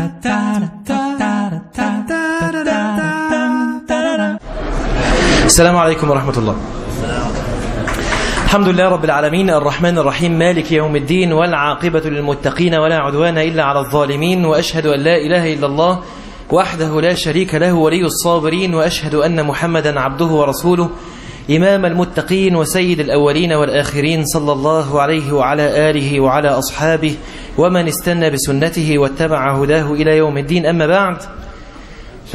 السلام عليكم ورحمة الله الحمد لله رب العالمين الرحمن الرحيم مالك يوم الدين والعاقبة للمتقين ولا عدوان إلا على الظالمين وأشهد أن لا إله إلا الله وحده لا شريك له ولي الصابرين وأشهد أن محمدا عبده ورسوله إمام المتقين وسيد الأولين والآخرين صلى الله عليه وعلى آله وعلى أصحابه ومن استنى بسنته واتبع هداه إلى يوم الدين أما بعد ف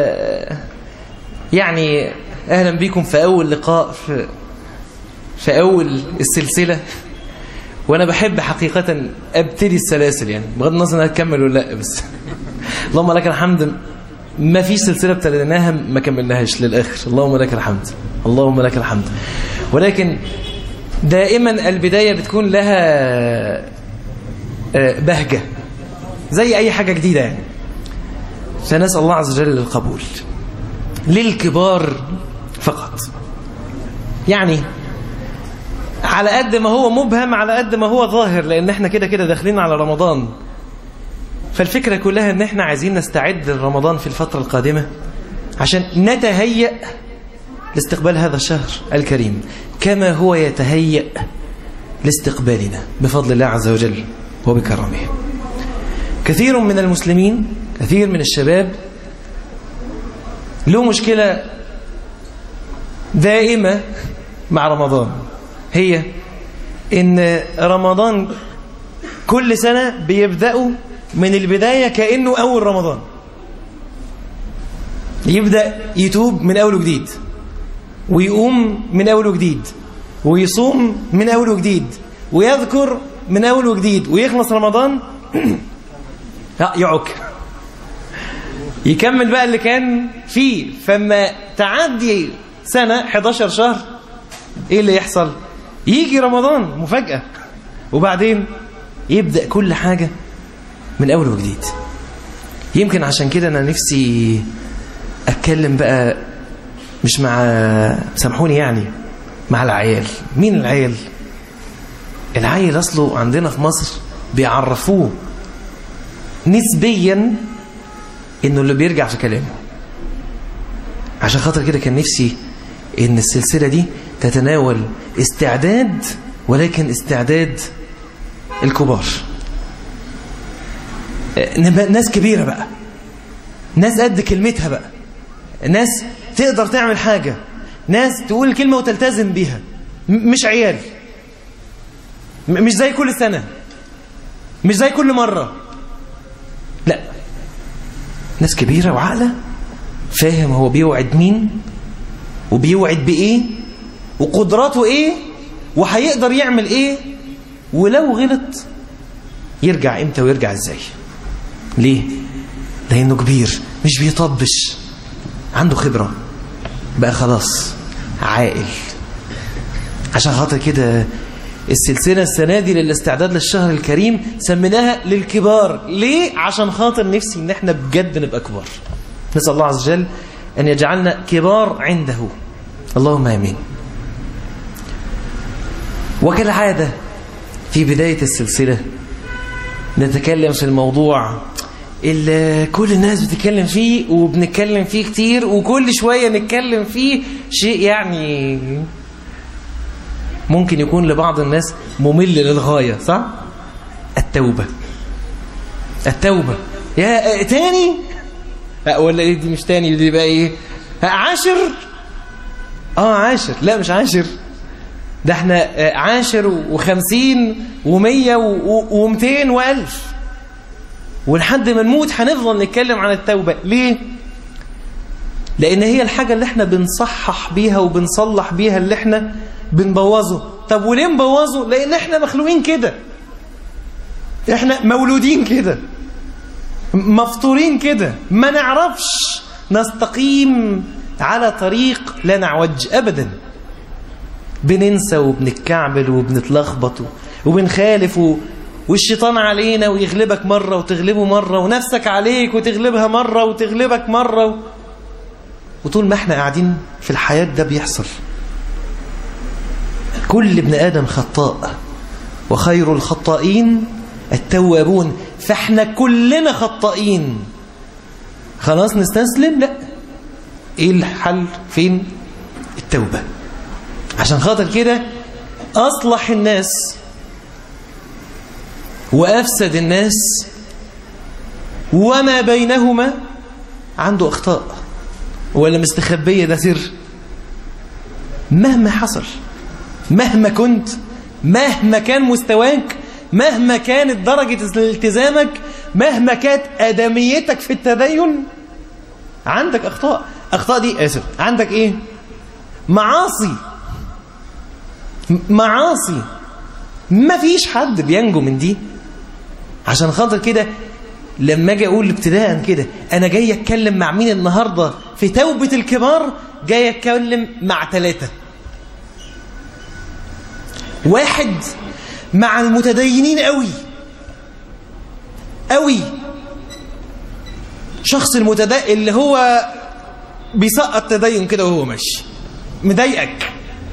يعني أهلا بكم في أول لقاء في, في أول السلسلة وأنا بحب حقيقة أبتدي السلاسل يعني بغض النظر أنها تكمل ولا لا بس اللهم لك الحمد ما فيش سلسلة ابتديناها ما كملناهاش للآخر اللهم لك الحمد اللهم لك الحمد ولكن دائما البداية بتكون لها بهجة زي أي حاجة جديدة يعني فنسأل الله عز وجل القبول للكبار فقط يعني على قد ما هو مبهم على قد ما هو ظاهر لأن احنا كده كده داخلين على رمضان فالفكرة كلها ان احنا عايزين نستعد لرمضان في الفترة القادمة عشان نتهيأ لاستقبال هذا الشهر الكريم كما هو يتهيأ لاستقبالنا بفضل الله عز وجل وبكرمه كثير من المسلمين كثير من الشباب له مشكلة دائمة مع رمضان هي ان رمضان كل سنة بيبدأوا من البداية كأنه أول رمضان يبدأ يتوب من أول وجديد ويقوم من أول وجديد ويصوم من أول وجديد ويذكر من أول وجديد ويخلص رمضان يعك يكمل بقى اللي كان فيه فما تعدي سنة 11 شهر ايه اللي يحصل يجي رمضان مفاجأة وبعدين يبدأ كل حاجة من أول وجديد يمكن عشان كده أنا نفسي أتكلم بقى مش مع سامحوني يعني مع العيال مين العيال العيل أصله عندنا في مصر بيعرفوه نسبيا إنه اللي بيرجع في كلامه عشان خاطر كده كان نفسي إن السلسلة دي تتناول استعداد ولكن استعداد الكبار ناس كبيرة بقى ناس قد كلمتها بقى ناس تقدر تعمل حاجة ناس تقول الكلمة وتلتزم بيها مش عيال مش زي كل سنة مش زي كل مرة لا ناس كبيرة وعقلة فاهم هو بيوعد مين وبيوعد بإيه وقدراته إيه وهيقدر يعمل إيه ولو غلط يرجع إمتى ويرجع إزاي ليه؟ لأنه كبير مش بيطبش عنده خبرة بقى خلاص عاقل عشان خاطر كده السلسلة السنة دي للاستعداد للشهر الكريم سميناها للكبار ليه؟ عشان خاطر نفسي ان احنا بجد نبقى كبار نسأل الله عز وجل أن يجعلنا كبار عنده اللهم آمين وكالعادة في بداية السلسلة نتكلم في الموضوع اللي كل الناس بتتكلم فيه وبنتكلم فيه كتير وكل شوية نتكلم فيه شيء يعني ممكن يكون لبعض الناس ممل للغاية صح؟ التوبة التوبة يا تاني ولا ايه دي مش تاني دي بقى ايه عاشر اه عاشر لا مش عاشر ده احنا عاشر وخمسين ومية ومتين والف ولحد ما نموت هنفضل نتكلم عن التوبة ليه؟ لأن هي الحاجة اللي احنا بنصحح بيها وبنصلح بيها اللي احنا بنبوظه طب وليه نبوظه؟ لأن احنا مخلوقين كده احنا مولودين كده مفطورين كده ما نعرفش نستقيم على طريق لا نعوج أبدا بننسى وبنتكعبل وبنتلخبط وبنخالف والشيطان علينا ويغلبك مرة وتغلبه مرة ونفسك عليك وتغلبها مرة وتغلبك مرة وطول ما احنا قاعدين في الحياة ده بيحصل كل ابن آدم خطاء وخير الخطائين التوابون فاحنا كلنا خطائين خلاص نستسلم لا ايه الحل فين التوبة عشان خاطر كده اصلح الناس وافسد الناس وما بينهما عنده اخطاء ولا مستخبية ده سر مهما حصل مهما كنت مهما كان مستواك مهما كانت درجة التزامك مهما كانت أدميتك في التدين عندك أخطاء أخطاء دي آسف عندك إيه معاصي معاصي ما فيش حد بينجو من دي عشان خاطر كده لما اجي اقول ابتداء كده انا جاي اتكلم مع مين النهارده في توبه الكبار جاي اتكلم مع ثلاثه واحد مع المتدينين قوي قوي شخص المتدين اللي هو بيسقط تدين كده وهو ماشي مضايقك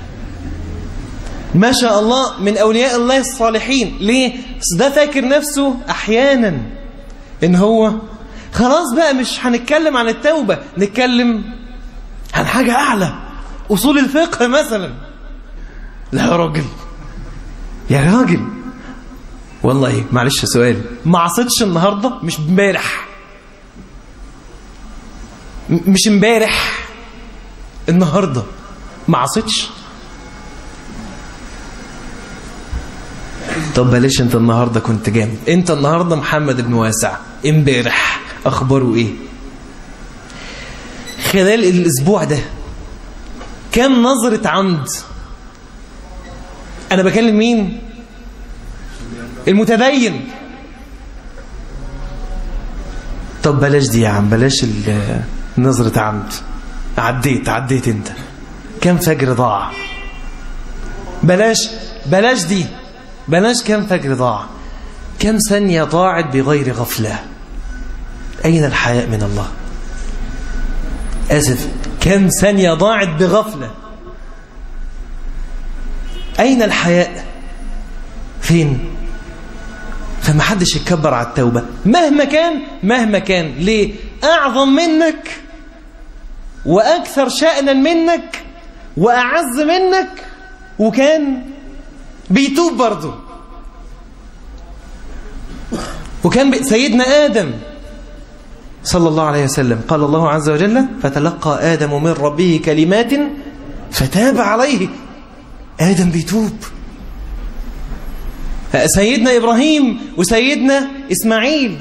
ما شاء الله من أولياء الله الصالحين ليه؟ ده فاكر نفسه أحيانا إن هو خلاص بقى مش هنتكلم عن التوبة نتكلم عن حاجة أعلى أصول الفقه مثلا لا يا راجل يا راجل والله معلش سؤال ما عصيتش النهاردة مش امبارح مش امبارح النهاردة ما عصيتش طب بلاش انت النهاردة كنت جامد انت النهاردة محمد بن واسع امبارح اخباره ايه خلال الاسبوع ده كم نظرة عمد انا بكلم مين المتدين طب بلاش دي يا عم بلاش نظرة عمد عديت عديت انت كم فجر ضاع بلاش بلاش دي بلاش كم فجر ضاع كم ثانية ضاعت بغير غفلة أين الحياء من الله آسف كم ثانية ضاعت بغفلة أين الحياء فين فما حدش يتكبر على التوبة مهما كان مهما كان ليه أعظم منك وأكثر شأنا منك وأعز منك وكان بيتوب برضه وكان سيدنا آدم صلى الله عليه وسلم قال الله عز وجل فتلقى آدم من ربه كلمات فتاب عليه آدم بيتوب سيدنا إبراهيم وسيدنا إسماعيل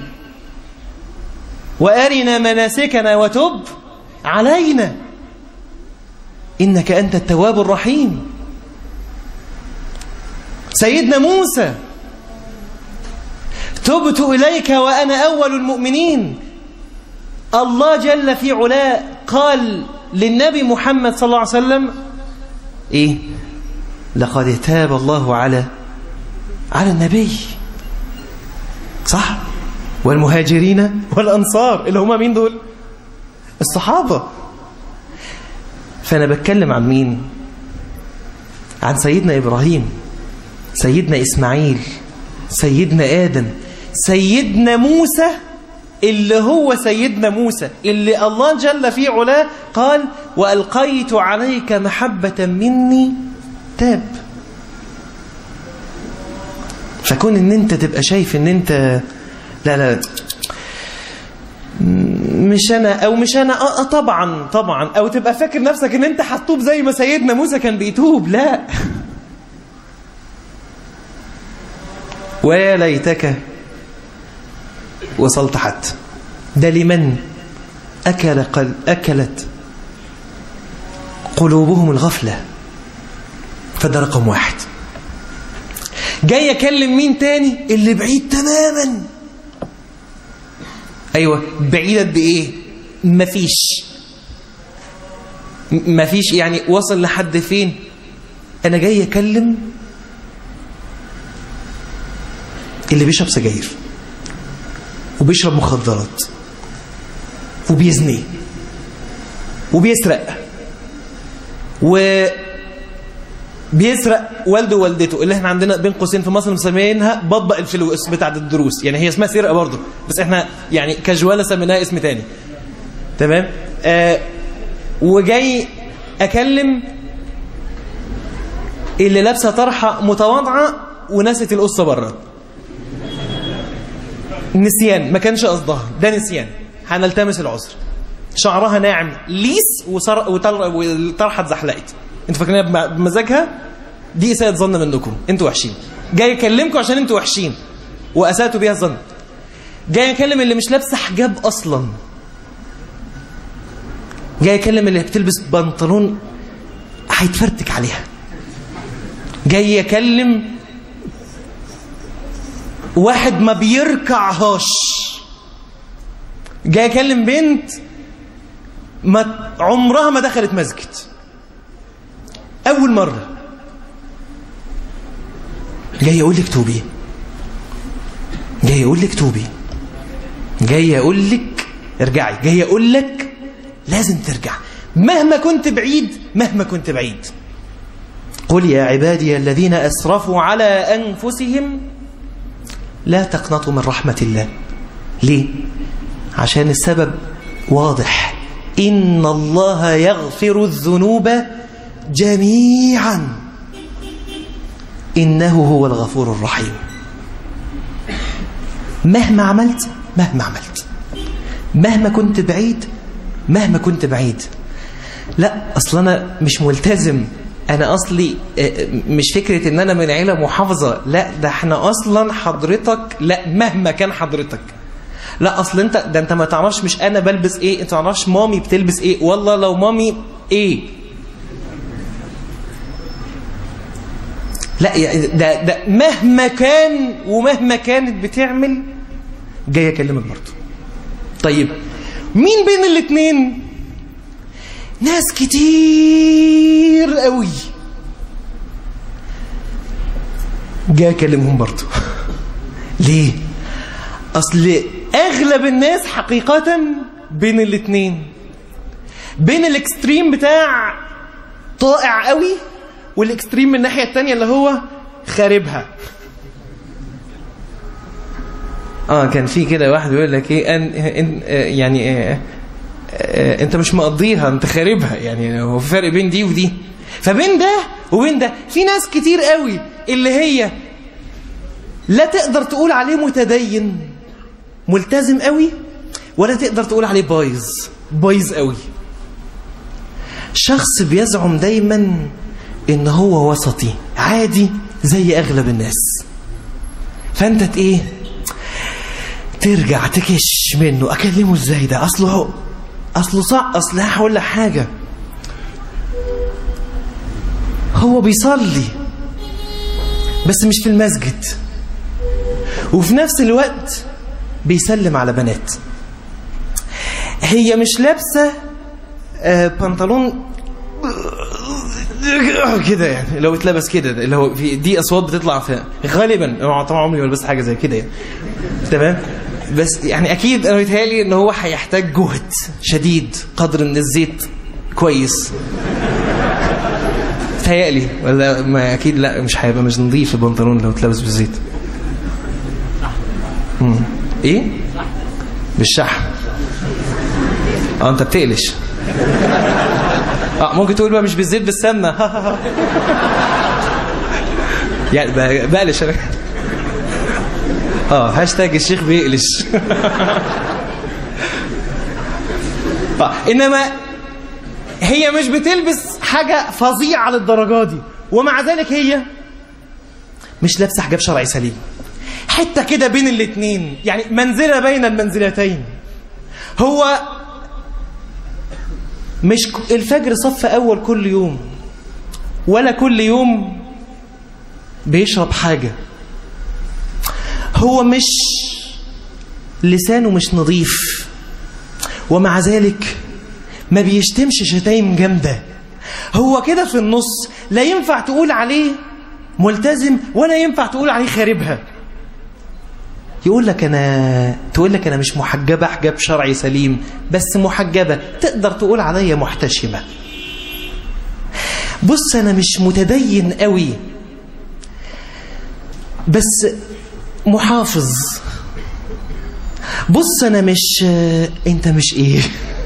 وأرنا مناسكنا وتب علينا إنك أنت التواب الرحيم سيدنا موسى تبت إليك وأنا أول المؤمنين الله جل في علاه قال للنبي محمد صلى الله عليه وسلم إيه لقد تاب الله على على النبي صح والمهاجرين والأنصار اللي هما مين دول الصحابة فأنا بتكلم عن مين عن سيدنا إبراهيم سيدنا إسماعيل سيدنا آدم سيدنا موسى اللي هو سيدنا موسى اللي الله جل في علاه قال وألقيت عليك محبة مني تاب فكون ان انت تبقى شايف ان انت لا لا مش انا او مش انا اه طبعا طبعا او تبقى فاكر نفسك ان انت هتتوب زي ما سيدنا موسى كان بيتوب لا ويا ليتك وصلت حتى ده لمن أكل قل أكلت قلوبهم الغفلة فده رقم واحد جاي أكلم مين تاني اللي بعيد تماما أيوة بعيد قد إيه مفيش مفيش يعني وصل لحد فين أنا جاي أكلم اللي بيشرب سجاير وبيشرب مخدرات وبيزني وبيسرق و بيسرق والده ووالدته اللي احنا عندنا بين قوسين في مصر مسمينها بطبق الفلوس بتاعت الدروس يعني هي اسمها سرقه برضه بس احنا يعني كجواله سميناها اسم تاني تمام آه وجاي اكلم اللي لابسه طرحه متواضعه ونست القصه بره نسيان ما كانش قصدها ده نسيان هنلتمس العذر شعرها ناعم ليس وصر... وطر... والطرحه اتزحلقت انتوا فاكرينها بمزاجها دي اساءه ظن منكم انتوا وحشين جاي اكلمكم عشان انتوا وحشين واساتوا بيها الظن جاي اكلم اللي مش لابسه حجاب اصلا جاي اكلم اللي بتلبس بنطلون هيتفرتك عليها جاي اكلم واحد ما بيركعهاش جاي اكلم بنت ما عمرها ما دخلت مسجد اول مره جاي اقول لك توبي جاي اقول لك توبي جاي اقول لك ارجعي جاي اقول لك لازم ترجع مهما كنت بعيد مهما كنت بعيد قل يا عبادي الذين اسرفوا على انفسهم لا تقنطوا من رحمه الله ليه عشان السبب واضح ان الله يغفر الذنوب جميعا إنه هو الغفور الرحيم مهما عملت مهما عملت مهما كنت بعيد مهما كنت بعيد لا أصلا أنا مش ملتزم أنا أصلي مش فكرة إن أنا من عيلة محافظة لا ده احنا أصلا حضرتك لا مهما كان حضرتك لا أصل أنت ده أنت ما تعرفش مش أنا بلبس إيه أنت ما تعرفش مامي بتلبس إيه والله لو مامي إيه لا يعني ده, ده مهما كان ومهما كانت بتعمل جاي اكلمك برضه طيب مين بين الاثنين ناس كتير قوي جاي اكلمهم برضه ليه اصل اغلب الناس حقيقة بين الاثنين بين الاكستريم بتاع طائع قوي والاكستريم من الناحيه الثانيه اللي هو خاربها اه كان في كده واحد بيقول لك ايه أن إن يعني آه آه انت مش مقضيها انت خاربها يعني هو في فرق بين دي ودي فبين ده وبين ده في ناس كتير قوي اللي هي لا تقدر تقول عليه متدين ملتزم قوي ولا تقدر تقول عليه بايظ بايظ قوي شخص بيزعم دايما ان هو وسطي عادي زي اغلب الناس فانت ايه ترجع تكش منه اكلمه ازاي ده اصله هو اصله صح اصل هقول لك حاجه هو بيصلي بس مش في المسجد وفي نفس الوقت بيسلم على بنات هي مش لابسه آه بنطلون كده يعني لو اتلبس كده اللي هو في دي اصوات بتطلع في غالبا طبعا عمري ما لبست حاجه زي كده يعني تمام بس يعني اكيد انا بيتهيألي ان هو هيحتاج جهد شديد قدر من الزيت كويس تهيألي ولا ما اكيد لا مش هيبقى مش نظيف البنطلون لو اتلبس بالزيت مم. ايه بالشحم اه انت بتقلش اه ممكن تقول بقى مش بالزيت بالسمنه يعني بقلش انا اه هاشتاج الشيخ بيقلش اه انما هي مش بتلبس حاجه فظيعه للدرجه دي ومع ذلك هي مش لابسه حجاب شرعي سليم حته كده بين الاثنين يعني منزله بين المنزلتين هو مش الفجر صف أول كل يوم ولا كل يوم بيشرب حاجة هو مش لسانه مش نظيف ومع ذلك ما بيشتمش شتايم جامدة هو كده في النص لا ينفع تقول عليه ملتزم ولا ينفع تقول عليه خاربها يقول لك أنا تقول لك أنا مش محجبة حجاب شرعي سليم بس محجبة تقدر تقول عليا محتشمة بص أنا مش متدين قوي بس محافظ بص أنا مش أنت مش إيه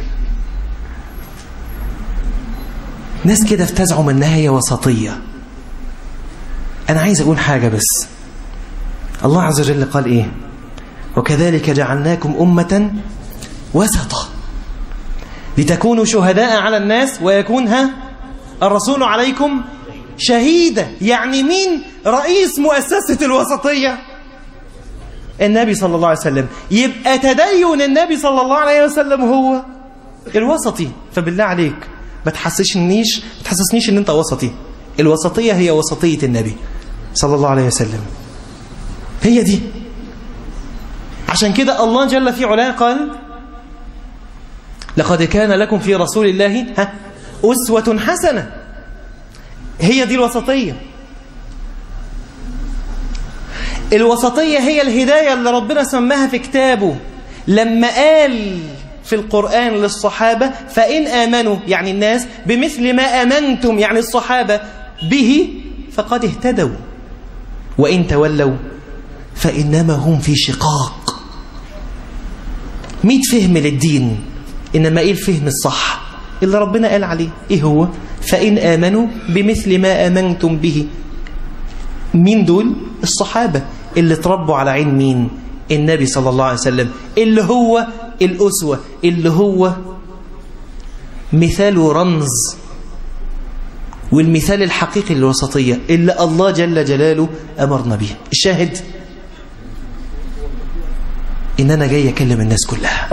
ناس كده بتزعم إنها هي وسطية أنا عايز أقول حاجة بس الله عز وجل قال إيه وكذلك جعلناكم أمة وسطا لتكونوا شهداء على الناس ويكون ها الرسول عليكم شهيدا يعني مين رئيس مؤسسة الوسطية النبي صلى الله عليه وسلم يبقى تدين النبي صلى الله عليه وسلم هو الوسطي فبالله عليك ما تحسسنيش ما تحسسنيش ان انت وسطي الوسطية هي وسطية النبي صلى الله عليه وسلم هي دي عشان كده الله جل في علاه قال لقد كان لكم في رسول الله ها أسوة حسنة هي دي الوسطية الوسطية هي الهداية اللي ربنا سماها في كتابه لما قال في القرآن للصحابة فإن آمنوا يعني الناس بمثل ما آمنتم يعني الصحابة به فقد اهتدوا وإن تولوا فإنما هم في شقاق ميت فهم للدين إنما إيه الفهم الصح اللي ربنا قال عليه إيه هو فإن آمنوا بمثل ما آمنتم به مين دول الصحابة اللي تربوا على عين مين النبي صلى الله عليه وسلم اللي هو الأسوة اللي هو مثال ورمز والمثال الحقيقي للوسطية اللي الله جل جلاله أمرنا به الشاهد إن أنا جاي أكلم الناس كلها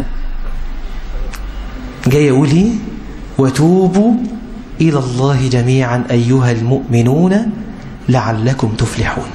جاي أقول إيه وتوبوا إلى الله جميعا أيها المؤمنون لعلكم تفلحون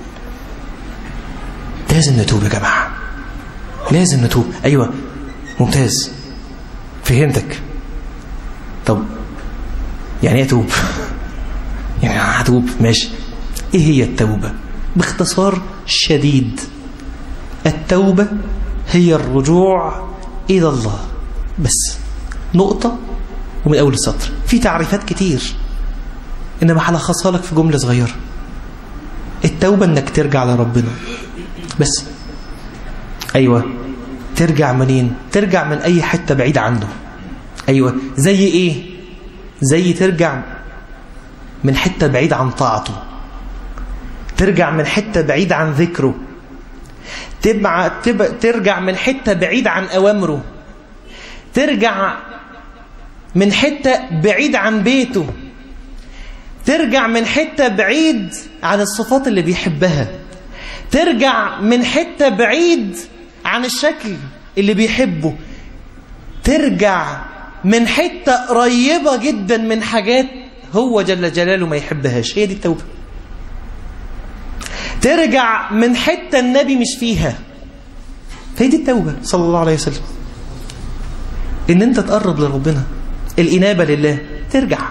لازم نتوب يا جماعة لازم نتوب أيوة ممتاز فهمتك طب يعني ايه اتوب يعني هتوب ماشي ايه هي التوبة باختصار شديد التوبة هي الرجوع إلى الله بس نقطة ومن أول السطر في تعريفات كتير إنما هلخصها لك في جملة صغيرة التوبة إنك ترجع لربنا بس أيوة ترجع منين ترجع من أي حتة بعيد عنه أيوة زي إيه زي ترجع من حتة بعيد عن طاعته ترجع من حتة بعيد عن ذكره تبع تب... ترجع من حتة بعيد عن أوامره ترجع من حتة بعيد عن بيته ترجع من حتة بعيد عن الصفات اللي بيحبها ترجع من حتة بعيد عن الشكل اللي بيحبه ترجع من حتة قريبة جدا من حاجات هو جل جلاله ما يحبهاش هي دي التوبة ترجع من حتة النبي مش فيها هي دي التوبة صلى الله عليه وسلم ان انت تقرب لربنا الإنابة لله ترجع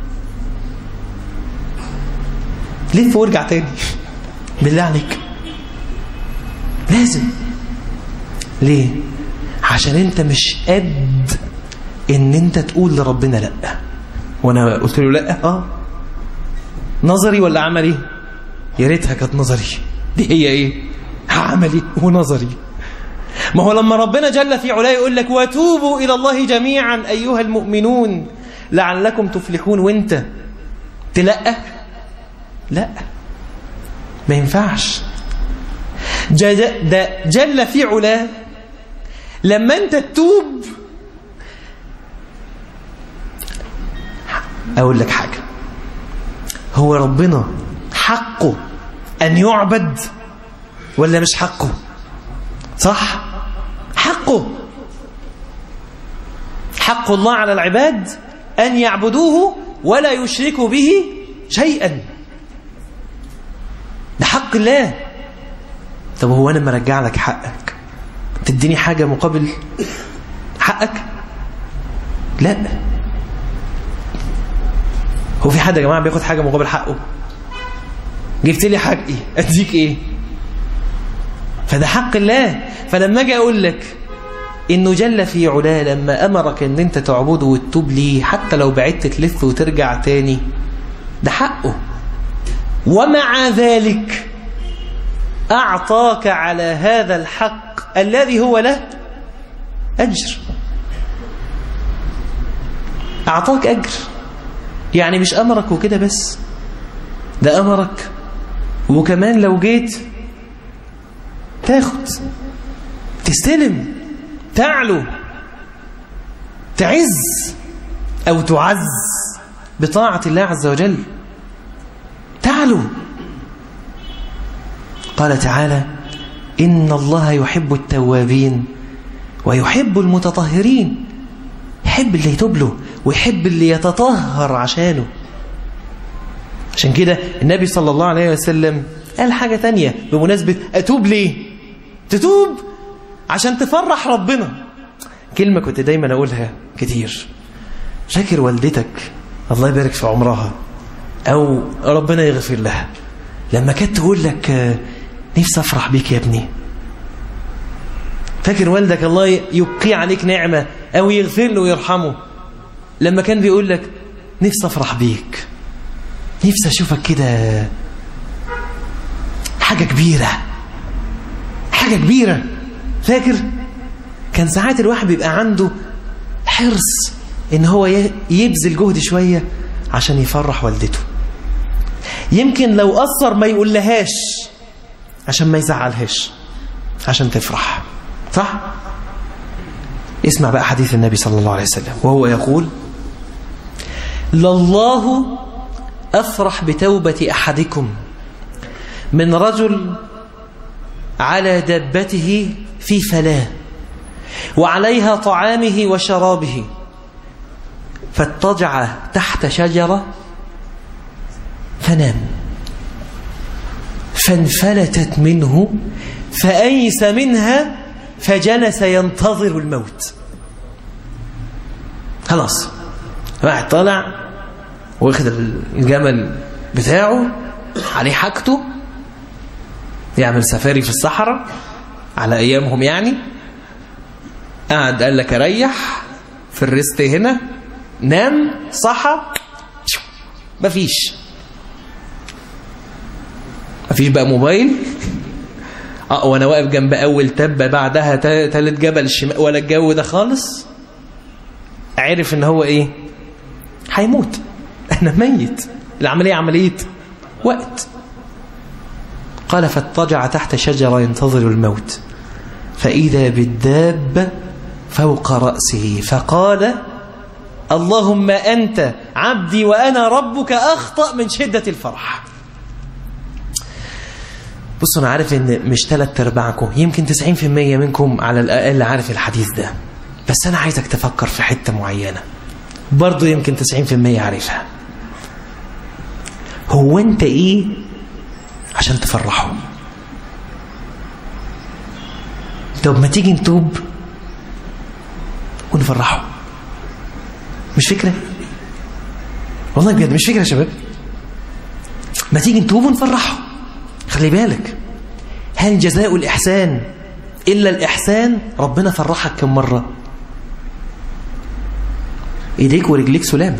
لف وارجع تاني بالله عليك لازم ليه عشان انت مش قد ان انت تقول لربنا لا وانا قلت له لا اه نظري ولا عملي يا ريتها كانت نظري دي هي ايه عملي ونظري ما هو لما ربنا جل في علاه يقول لك وتوبوا الى الله جميعا ايها المؤمنون لعلكم تفلحون وانت تلقى لا ما ينفعش ده جل في علاه لما انت تتوب اقول لك حاجه هو ربنا حقه ان يعبد ولا مش حقه صح حقه حق الله على العباد ان يعبدوه ولا يشركوا به شيئا ده حق الله طب هو انا مرجع لك حقك تديني حاجة مقابل حقك لا هو في حد يا جماعة بياخد حاجة مقابل حقه جبت لي حقي اديك ايه فده حق الله فلما اجي اقول لك انه جل في علاه لما امرك ان انت تعبده وتتوب ليه حتى لو بعدت تلف وترجع تاني ده حقه ومع ذلك أعطاك على هذا الحق الذي هو له أجر أعطاك أجر يعني مش أمرك وكده بس ده أمرك وكمان لو جيت تاخد تستلم تعلو تعز أو تعز بطاعة الله عز وجل تعلو قال تعالى إن الله يحب التوابين ويحب المتطهرين يحب اللي يتوب له ويحب اللي يتطهر عشانه عشان كده النبي صلى الله عليه وسلم قال حاجة تانية بمناسبة أتوب ليه تتوب عشان تفرح ربنا كلمة كنت دايما أقولها كتير شاكر والدتك الله يبارك في عمرها أو ربنا يغفر لها لما كانت تقول لك نفسي أفرح بيك يا ابني فاكر والدك الله يبقي عليك نعمة أو يغفر له ويرحمه لما كان بيقول لك نفسي أفرح بيك نفسي أشوفك كده حاجة كبيرة حاجة كبيرة فاكر كان ساعات الواحد بيبقى عنده حرص ان هو يبذل جهد شوية عشان يفرح والدته يمكن لو قصر ما يقولهاش عشان ما يزعلهاش عشان تفرح صح اسمع بقى حديث النبي صلى الله عليه وسلم وهو يقول لله أفرح بتوبة أحدكم من رجل على دابته في فلاه وعليها طعامه وشرابه فاضطجع تحت شجرة فنام فانفلتت منه فأيس منها فجلس ينتظر الموت خلاص واحد طالع واخد الجمل بتاعه عليه حاجته يعمل سفاري في الصحراء على أيامهم يعني قعد قال لك ريح في الريست هنا نام صحى مفيش مفيش بقى موبايل اه وانا واقف جنب اول تبه بعدها تالت جبل شمال ولا الجو ده خالص عرف ان هو ايه هيموت انا ميت العمليه عمليه وقت قال فاضطجع تحت شجره ينتظر الموت فاذا بالدابه فوق راسه فقال اللهم انت عبدي وانا ربك اخطا من شده الفرح بصوا أنا عارف إن مش ثلاث أرباعكم يمكن 90% منكم على الأقل عارف الحديث ده بس أنا عايزك تفكر في حتة معينة برضو يمكن 90% عارفها هو أنت إيه عشان تفرحه طب ما تيجي نتوب ونفرحه مش فكرة والله بجد مش فكرة يا شباب ما تيجي نتوب ونفرحه خلي بالك هل جزاء الإحسان إلا الإحسان ربنا فرحك كم مرة إيديك ورجليك سلام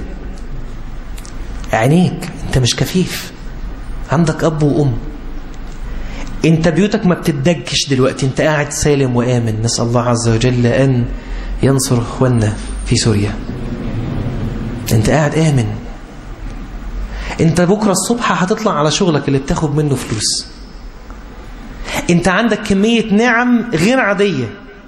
عينيك أنت مش كفيف عندك أب وأم أنت بيوتك ما بتدجش دلوقتي أنت قاعد سالم وآمن نسأل الله عز وجل أن ينصر أخواننا في سوريا أنت قاعد آمن انت بكرة الصبح هتطلع على شغلك اللي بتاخد منه فلوس انت عندك كمية نعم غير عادية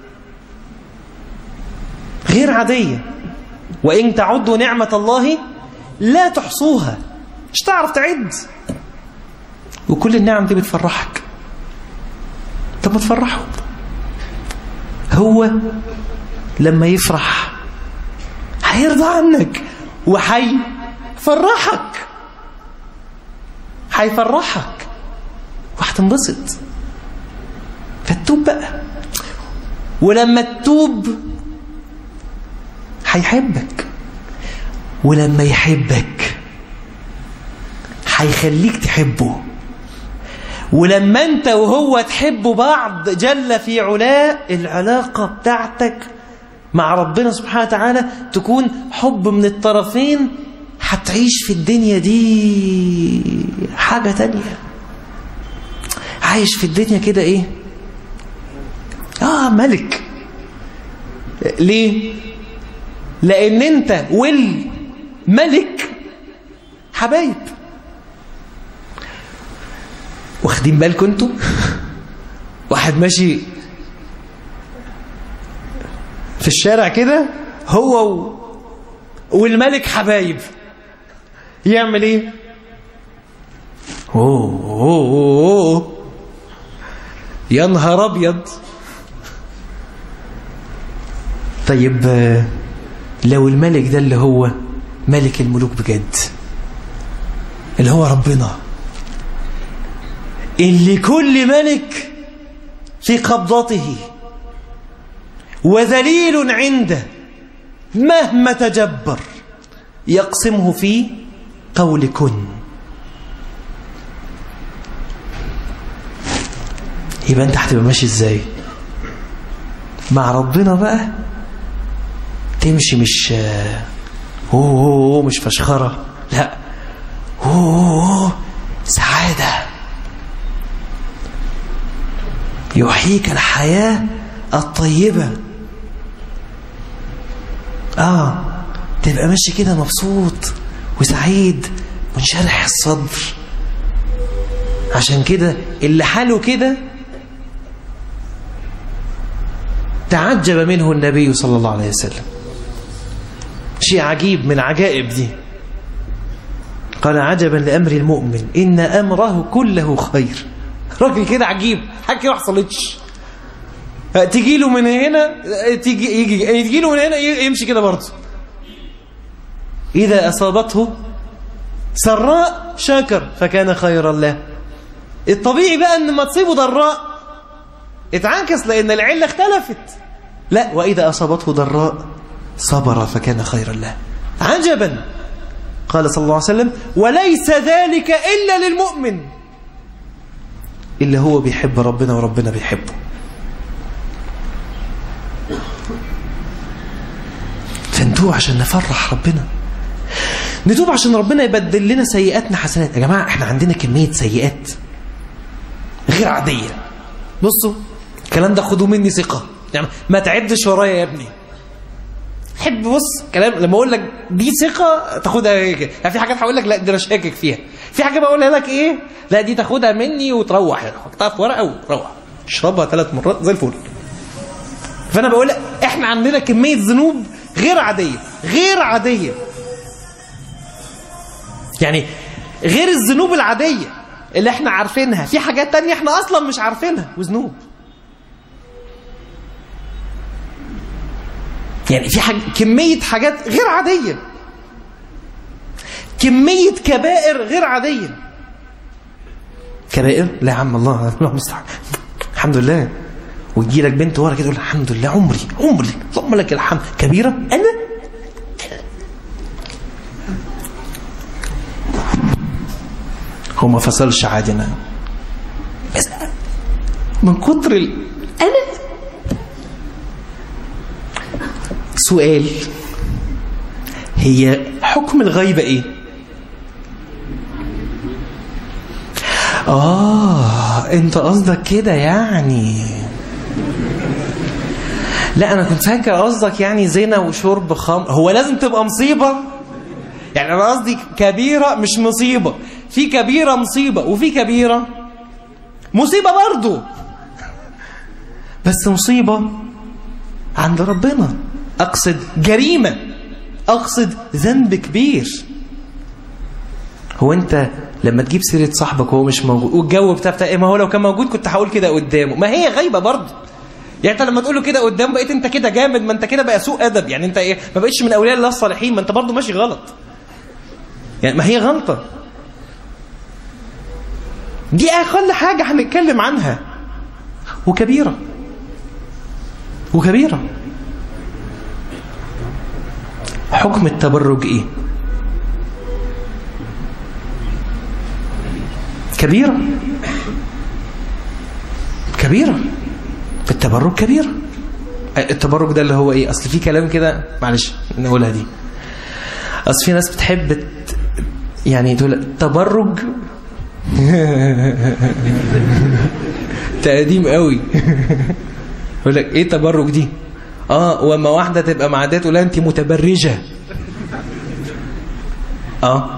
غير عادية وإن تعدوا نعمة الله لا تحصوها مش تعرف تعد وكل النعم دي بتفرحك طب ما تفرحه هو لما يفرح هيرضى عنك وحي فرحك هيفرحك وهتنبسط فتوب بقى ولما تتوب هيحبك ولما يحبك هيخليك تحبه ولما انت وهو تحبوا بعض جل في علاه العلاقة بتاعتك مع ربنا سبحانه وتعالى تكون حب من الطرفين هتعيش في الدنيا دي حاجة تانية عايش في الدنيا كده ايه اه ملك ليه لان انت والملك حبايب واخدين بالكم انتوا واحد ماشي في الشارع كده هو و... والملك حبايب يعمل ايه أوه, أوه, أوه. يا نهار ابيض طيب لو الملك ده اللي هو ملك الملوك بجد اللي هو ربنا اللي كل ملك في قبضته وذليل عنده مهما تجبر يقسمه في قول كن يبقى انت هتبقى ماشي ازاي مع ربنا بقى تمشي مش اوه اوه مش فشخره لا اوه, أوه سعاده يحييك الحياه الطيبه اه تبقى ماشي كده مبسوط وسعيد منشرح الصدر عشان كده اللي حاله كده تعجب منه النبي صلى الله عليه وسلم شيء عجيب من عجائب دي قال عجبا لأمر المؤمن إن أمره كله خير راجل كده عجيب حاجة كده ما حصلتش تيجي له من هنا تيجي يجي يجي له من هنا يمشي كده برضه إذا أصابته سراء شكر فكان خيرا له الطبيعي بقى ان ما تصيبه ضراء اتعكس لان العله اختلفت لا واذا اصابته ضراء صبر فكان خيرا له عجبا قال صلى الله عليه وسلم وليس ذلك الا للمؤمن اللي هو بيحب ربنا وربنا بيحبه فنتوب عشان نفرح ربنا نتوب عشان ربنا يبدل لنا سيئاتنا حسنات يا جماعه احنا عندنا كميه سيئات غير عادية بصوا الكلام ده خدوه مني ثقة يعني ما تعدش ورايا يا ابني حب بص كلام لما اقول لك دي ثقة تاخدها كده يعني في حاجات هقول لك لا دي انا شاكك فيها في حاجة بقولها لك ايه لا دي تاخدها مني وتروح حطها في ورقة وتروح اشربها ثلاث مرات زي الفل فانا بقول لك احنا عندنا كمية ذنوب غير عادية غير عادية يعني غير الذنوب العادية اللي احنا عارفينها في حاجات تانية احنا اصلا مش عارفينها وذنوب يعني في حاجة كمية حاجات غير عادية كمية كبائر غير عادية كبائر لا يا عم الله الله مستعان الحمد لله ويجي لك بنت ورا كده تقول الحمد لله عمري عمري اللهم لك الحمد كبيرة أنا هو ما فصلش عادي انا بس من كتر ال... انا سؤال هي حكم الغيبة ايه اه انت قصدك كده يعني لا انا كنت فاكر قصدك يعني زنا وشرب خمر هو لازم تبقى مصيبه يعني انا قصدي كبيره مش مصيبه في كبيرة مصيبة وفي كبيرة مصيبة برضو بس مصيبة عند ربنا أقصد جريمة أقصد ذنب كبير هو أنت لما تجيب سيرة صاحبك وهو مش موجود والجو بتاع بتاع ما هو لو كان موجود كنت هقول كده قدامه ما هي غيبة برضه يعني انت لما تقول له كده قدامه بقيت انت كده جامد ما انت كده بقى سوء ادب يعني انت ايه ما بقتش من اولياء الله الصالحين ما انت برضه ماشي غلط يعني ما هي غلطه دي أقل حاجة هنتكلم عنها وكبيرة وكبيرة حكم التبرج إيه كبيرة كبيرة التبرج كبيرة التبرج ده اللي هو إيه أصل في كلام كده معلش نقولها دي أصل في ناس بتحب يعني تقول تبرج تقديم قوي يقول لك ايه تبرج دي اه وما واحده تبقى مع ده تقول لها انت متبرجه اه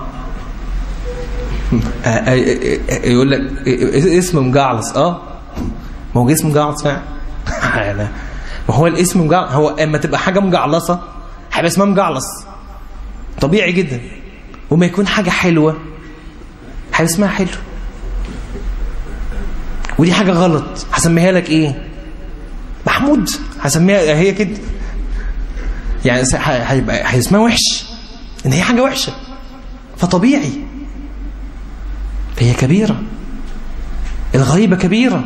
آه، آه، آه، يقول لك اسم مجعلص اه ما هو جسم مجعلص فعلا يعني ما هو الاسم مجعلص هو اما تبقى حاجه مجعلصه هيبقى اسمها مجعلص طبيعي جدا وما يكون حاجه حلوه هيبقى اسمها حلو ودي حاجه غلط هسميها لك ايه محمود هسميها هي كده يعني س- ه- هيبقى هي اسمها وحش ان هي حاجه وحشه فطبيعي فهي كبيره الغيبه كبيره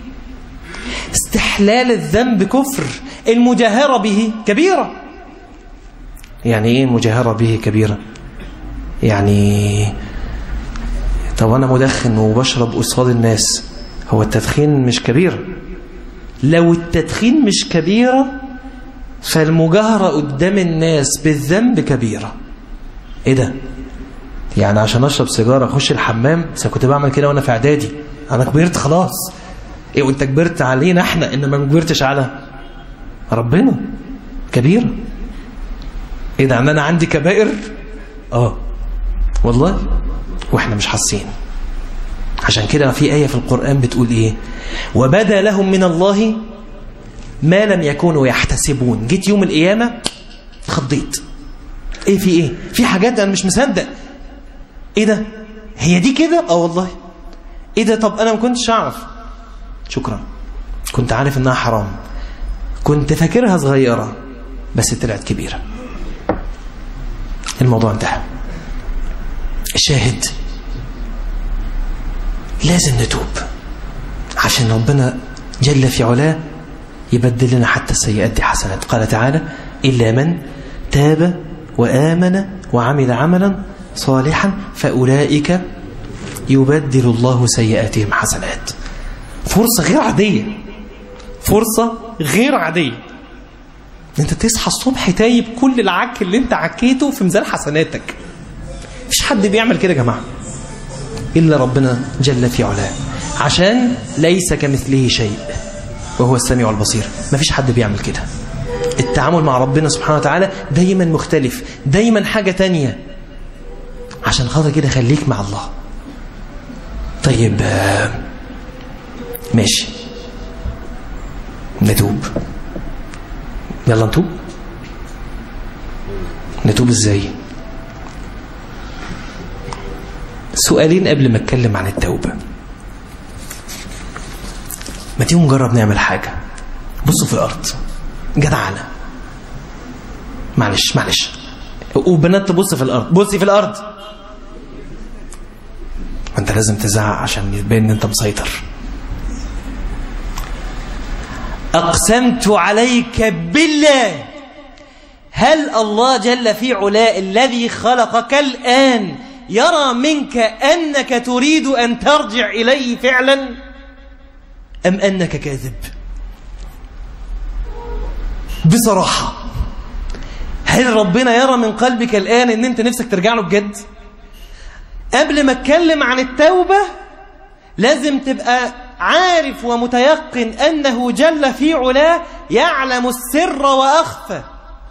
استحلال الذنب كفر المجاهره به كبيره يعني ايه المجاهره به كبيره يعني طب انا مدخن وبشرب قصاد الناس هو التدخين مش كبيره لو التدخين مش كبيرة فالمجاهرة قدام الناس بالذنب كبيرة ايه ده يعني عشان اشرب سيجارة اخش الحمام بس أنا كنت بعمل كده وانا في اعدادي انا كبرت خلاص ايه وانت كبرت علينا احنا انما ما كبرتش على ربنا كبيرة ايه ده يعني انا عندي كبائر اه والله واحنا مش حاسين عشان كده في آية في القرآن بتقول إيه وبدا لهم من الله ما لم يكونوا يحتسبون جيت يوم القيامة خضيت إيه في إيه في حاجات أنا مش مصدق إيه ده هي دي كده اه والله إيه ده طب أنا ما كنتش أعرف شكرا كنت عارف إنها حرام كنت فاكرها صغيرة بس طلعت كبيرة الموضوع انتهى الشاهد لازم نتوب عشان ربنا جل في علاه يبدل لنا حتى السيئات دي حسنات قال تعالى إلا من تاب وآمن وعمل عملا صالحا فأولئك يبدل الله سيئاتهم حسنات فرصة غير عادية فرصة غير عادية انت تصحى الصبح تايب كل العك اللي انت عكيته في ميزان حسناتك مفيش حد بيعمل كده يا جماعه إلا ربنا جل في علاه عشان ليس كمثله شيء وهو السميع البصير ما فيش حد بيعمل كده التعامل مع ربنا سبحانه وتعالى دايما مختلف دايما حاجة تانية عشان خاطر كده خليك مع الله طيب آه، ماشي نتوب يلا نتوب نتوب ازاي سؤالين قبل ما اتكلم عن التوبة ما تيجوا نجرب نعمل حاجة بصوا في الأرض جدعانة معلش معلش وبنات تبص في الأرض بصي في الأرض ما انت لازم تزعق عشان يبين ان انت مسيطر أقسمت عليك بالله هل الله جل في علاء الذي خلقك الآن يرى منك أنك تريد أن ترجع إليه فعلا أم أنك كاذب بصراحة هل ربنا يرى من قلبك الآن أن أنت نفسك ترجع له بجد قبل ما اتكلم عن التوبة لازم تبقى عارف ومتيقن أنه جل في علاه يعلم السر وأخفى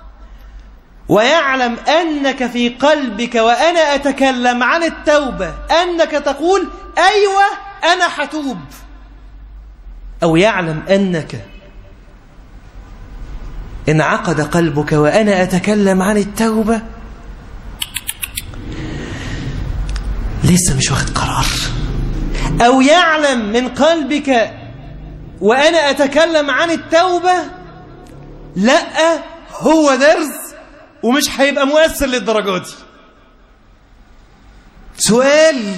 ويعلم أنك في قلبك وأنا أتكلم عن التوبة أنك تقول أيوة أنا حتوب أو يعلم أنك انعقد قلبك وأنا أتكلم عن التوبة لسه مش واخد قرار أو يعلم من قلبك وأنا أتكلم عن التوبة لا هو درس ومش هيبقى مؤثر للدرجة دي سؤال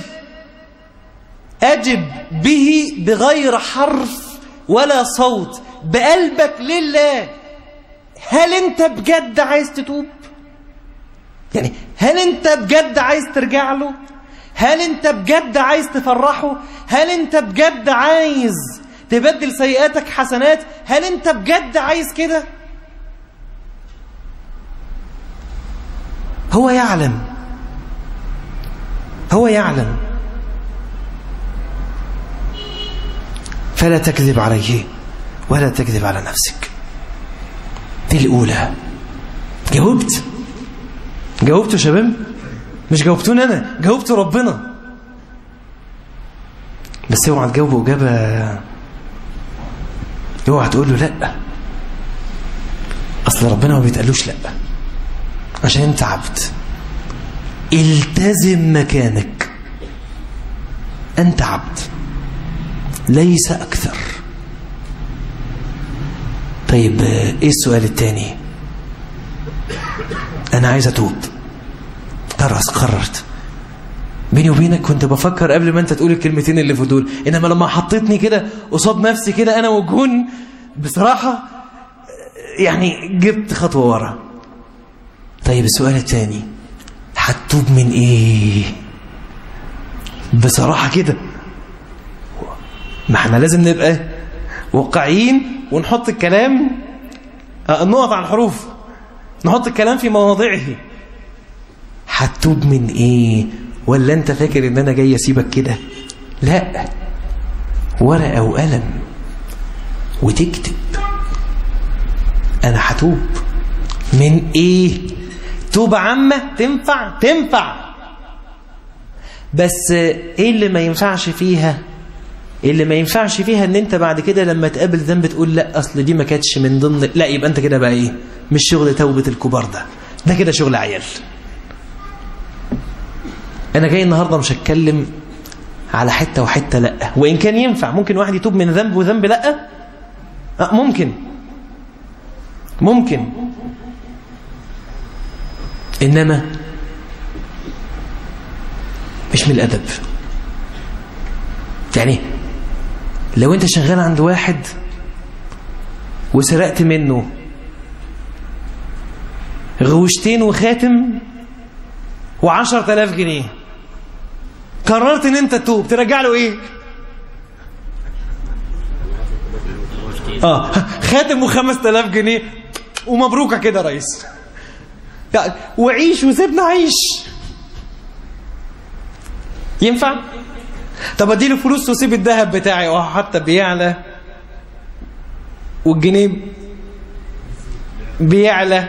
أجب به بغير حرف ولا صوت بقلبك لله هل أنت بجد عايز تتوب؟ يعني هل أنت بجد عايز ترجع له؟ هل أنت بجد عايز تفرحه؟ هل أنت بجد عايز تبدل سيئاتك حسنات؟ هل أنت بجد عايز كده؟ هو يعلم هو يعلم فلا تكذب عليه ولا تكذب على نفسك دي الأولى جاوبت جاوبتوا يا شباب مش جاوبتوني أنا جاوبت ربنا بس اوعى تجاوبوا إجابة اوعى تقول له لا أصل ربنا ما بيتقالوش لا عشان انت عبد التزم مكانك أنت عبد ليس أكثر طيب إيه السؤال الثاني أنا عايز أتوب خلاص قررت بيني وبينك كنت بفكر قبل ما أنت تقول الكلمتين اللي في دول إنما لما حطيتني كده قصاد نفسي كده أنا وجهون بصراحة يعني جبت خطوة ورا طيب السؤال الثاني هتوب من إيه بصراحة كده ما احنا لازم نبقى واقعيين ونحط الكلام نقط على الحروف نحط الكلام في مواضعه هتوب من ايه ولا انت فاكر ان انا جاي اسيبك كده لا ورقه وقلم وتكتب انا هتوب من ايه توبه عامه تنفع تنفع بس ايه اللي ما ينفعش فيها اللي ما ينفعش فيها ان انت بعد كده لما تقابل ذنب تقول لا اصل دي ما كانتش من ضمن لا يبقى انت كده بقى ايه مش شغل توبة الكبار ده ده كده شغل عيال انا جاي النهارده مش هتكلم على حته وحته لا وان كان ينفع ممكن واحد يتوب من ذنب وذنب لا أه ممكن ممكن انما مش من الادب يعني لو انت شغال عند واحد وسرقت منه غوشتين وخاتم وعشر تلاف جنيه قررت ان انت تتوب ترجع له ايه اه خاتم وخمس تلاف جنيه ومبروكة كده يا ريس يعني وعيش وسيبنا عيش ينفع طب اديله فلوس وسيب الذهب بتاعي اه حتى بيعلى والجنيه بيعلى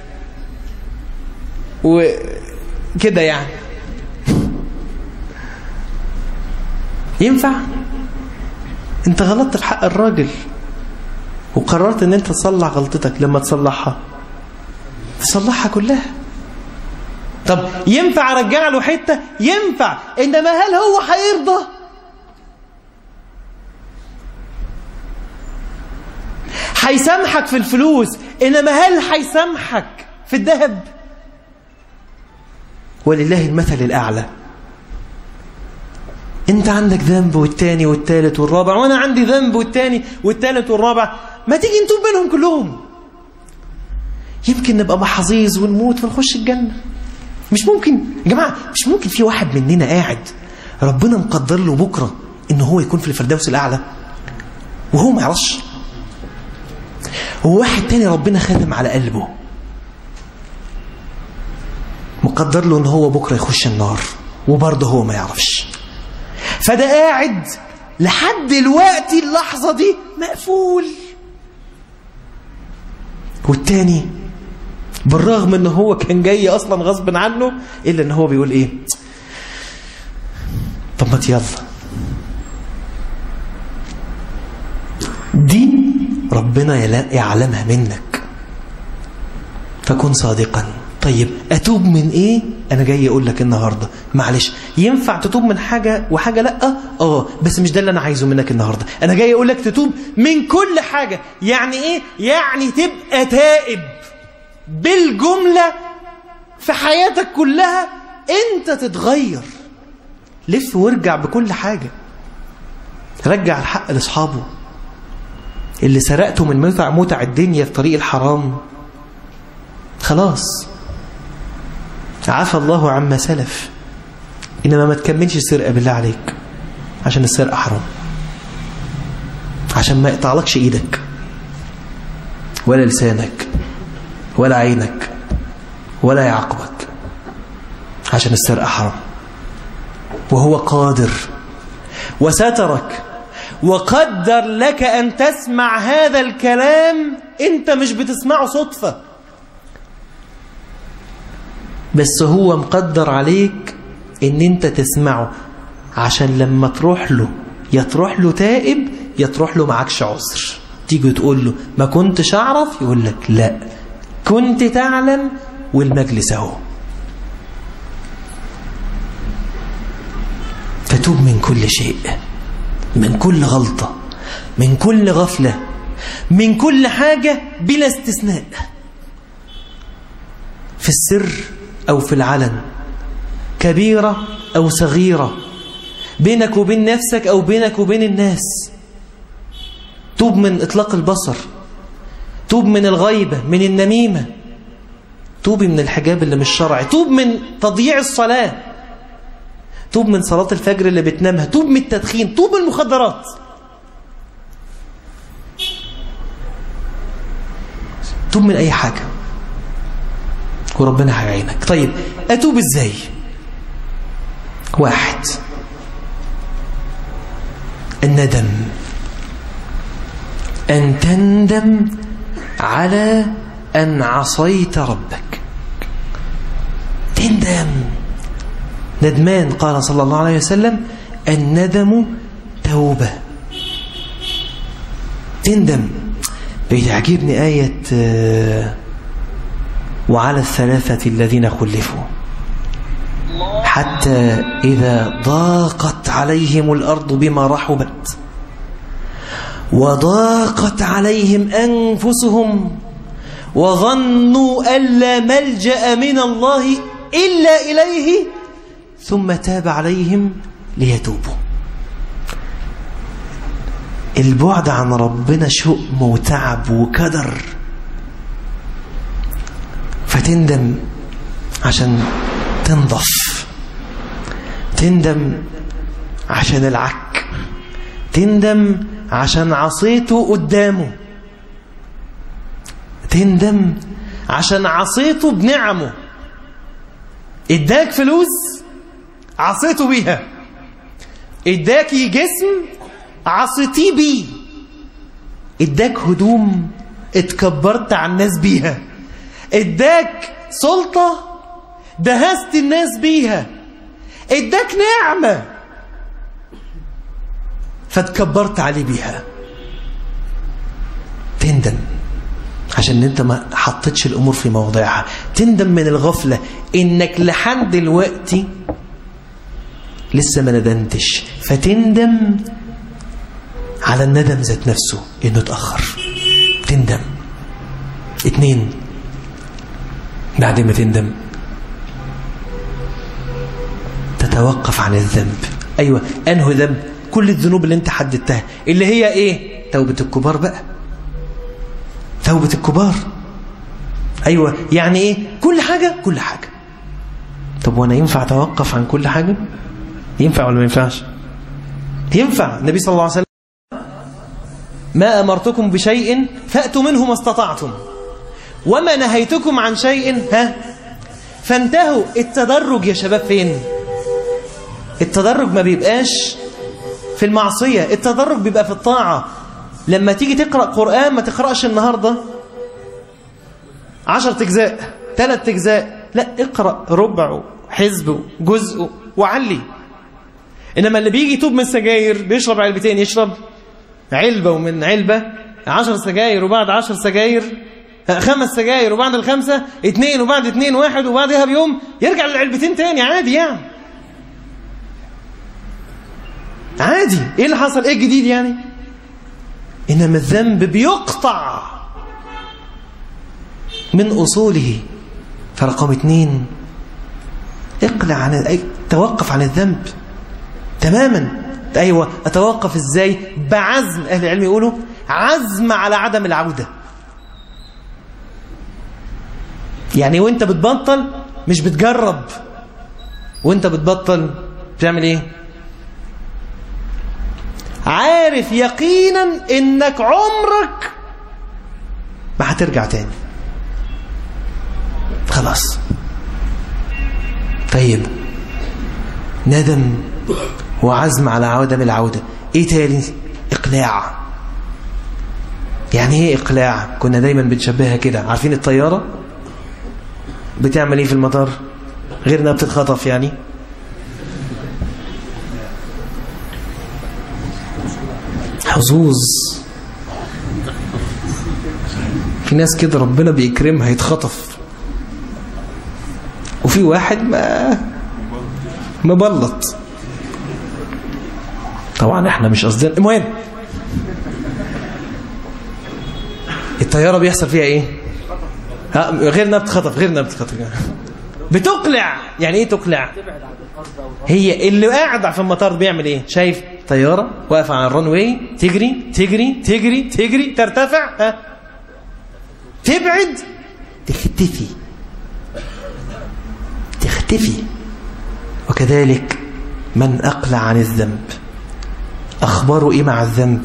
وكده يعني ينفع انت غلطت في حق الراجل وقررت ان انت تصلح غلطتك لما تصلحها تصلحها كلها طب ينفع ارجع له حته ينفع انما هل هو هيرضى هيسامحك في الفلوس انما هل هيسامحك في الذهب ولله المثل الاعلى انت عندك ذنب والتاني والتالت والرابع وانا عندي ذنب والتاني والتالت والرابع ما تيجي نتوب منهم كلهم يمكن نبقى محظوظ ونموت ونخش الجنه مش ممكن يا جماعة مش ممكن في واحد مننا قاعد ربنا مقدر له بكرة ان هو يكون في الفردوس الأعلى وهو ما يعرفش وواحد تاني ربنا خاتم على قلبه مقدر له ان هو بكرة يخش النار وبرضه هو ما يعرفش فده قاعد لحد دلوقتي اللحظة دي مقفول والتاني بالرغم ان هو كان جاي اصلا غصب عنه الا ان هو بيقول ايه طب ما يلا دي ربنا يعلمها منك فكن صادقا طيب اتوب من ايه انا جاي اقول لك النهارده معلش ينفع تتوب من حاجه وحاجه لا اه بس مش ده اللي انا عايزه منك النهارده انا جاي اقول لك تتوب من كل حاجه يعني ايه يعني تبقى تائب بالجملة في حياتك كلها انت تتغير لف وارجع بكل حاجة رجع الحق لاصحابه اللي سرقته من متع متع الدنيا في طريق الحرام خلاص عفى الله عما سلف إنما ما تكملش السرقة بالله عليك عشان السرقة حرام عشان ما يقطعلكش إيدك ولا لسانك ولا عينك ولا يعقبك عشان السرقة حرام وهو قادر وسترك وقدر لك أن تسمع هذا الكلام أنت مش بتسمعه صدفة بس هو مقدر عليك أن أنت تسمعه عشان لما تروح له يا تروح له تائب يا تروح له معكش عذر تيجي تقول له ما كنتش أعرف يقول لك لا كنت تعلم والمجلس اهو فتوب من كل شيء من كل غلطة من كل غفلة من كل حاجة بلا استثناء في السر أو في العلن كبيرة أو صغيرة بينك وبين نفسك أو بينك وبين الناس توب من إطلاق البصر توب من الغيبة من النميمة توبي من الحجاب اللي مش شرعي توب من تضييع الصلاة توب من صلاة الفجر اللي بتنامها توب من التدخين توب من المخدرات توب من أي حاجة وربنا هيعينك طيب أتوب إزاي واحد الندم أن تندم على أن عصيت ربك تندم ندمان قال صلى الله عليه وسلم الندم توبة تندم بيعجبني آية وعلى الثلاثة الذين خلفوا حتى إذا ضاقت عليهم الأرض بما رحبت وضاقت عليهم أنفسهم وظنوا أن لا ملجأ من الله إلا إليه ثم تاب عليهم ليتوبوا البعد عن ربنا شؤم وتعب وكدر فتندم عشان تنضف تندم عشان العك تندم عشان عصيته قدامه تندم عشان عصيته بنعمه اداك فلوس عصيته بيها اداك جسم عصيتيه بيه اداك هدوم اتكبرت على الناس بيها اداك سلطة دهست الناس بيها اداك نعمة فاتكبرت عليه بيها تندم عشان انت ما حطيتش الامور في موضعها تندم من الغفلة انك لحد دلوقتي لسه ما ندمتش فتندم على الندم ذات نفسه انه اتأخر تندم اتنين بعد ما تندم تتوقف عن الذنب ايوه انه ذنب كل الذنوب اللي انت حددتها اللي هي ايه توبة الكبار بقى توبة الكبار ايوه يعني ايه كل حاجة كل حاجة طب وانا ينفع اتوقف عن كل حاجة ينفع ولا ما ينفعش ينفع النبي صلى الله عليه وسلم ما أمرتكم بشيء فأتوا منه ما استطعتم وما نهيتكم عن شيء ها فانتهوا التدرج يا شباب فين التدرج ما بيبقاش في المعصية التدرج بيبقى في الطاعة لما تيجي تقرأ قرآن ما تقرأش النهاردة عشرة اجزاء ثلاث اجزاء لا اقرأ ربع حزب جزء وعلي إنما اللي بيجي يتوب من السجاير بيشرب علبتين يشرب علبة ومن علبة عشر سجاير وبعد عشر سجاير خمس سجاير وبعد الخمسة اتنين وبعد اتنين واحد وبعدها بيوم يرجع للعلبتين تاني عادي يعني عادي ايه اللي حصل ايه الجديد يعني انما الذنب بيقطع من اصوله فرقم اتنين اقلع عن توقف عن الذنب تماما ايوه اتوقف ازاي بعزم اهل العلم يقولوا عزم على عدم العوده يعني وانت بتبطل مش بتجرب وانت بتبطل بتعمل ايه عارف يقينا انك عمرك ما هترجع تاني خلاص طيب ندم وعزم على عدم العودة ايه تاني اقلاع يعني ايه اقلاع كنا دايما بنشبهها كده عارفين الطيارة بتعمل ايه في المطار غير انها بتتخطف يعني حظوظ في ناس كده ربنا بيكرمها يتخطف وفي واحد ما مبلط طبعا احنا مش قصدنا المهم الطياره بيحصل فيها ايه ها غير انها بتخطف غير انها بتخطف بتقلع يعني ايه تقلع هي اللي قاعد في المطار بيعمل ايه شايف طياره واقفه على الران واي تجري تجري تجري تجري ترتفع ها تبعد تختفي تختفي وكذلك من أقلع عن الذنب أخباره إيه مع الذنب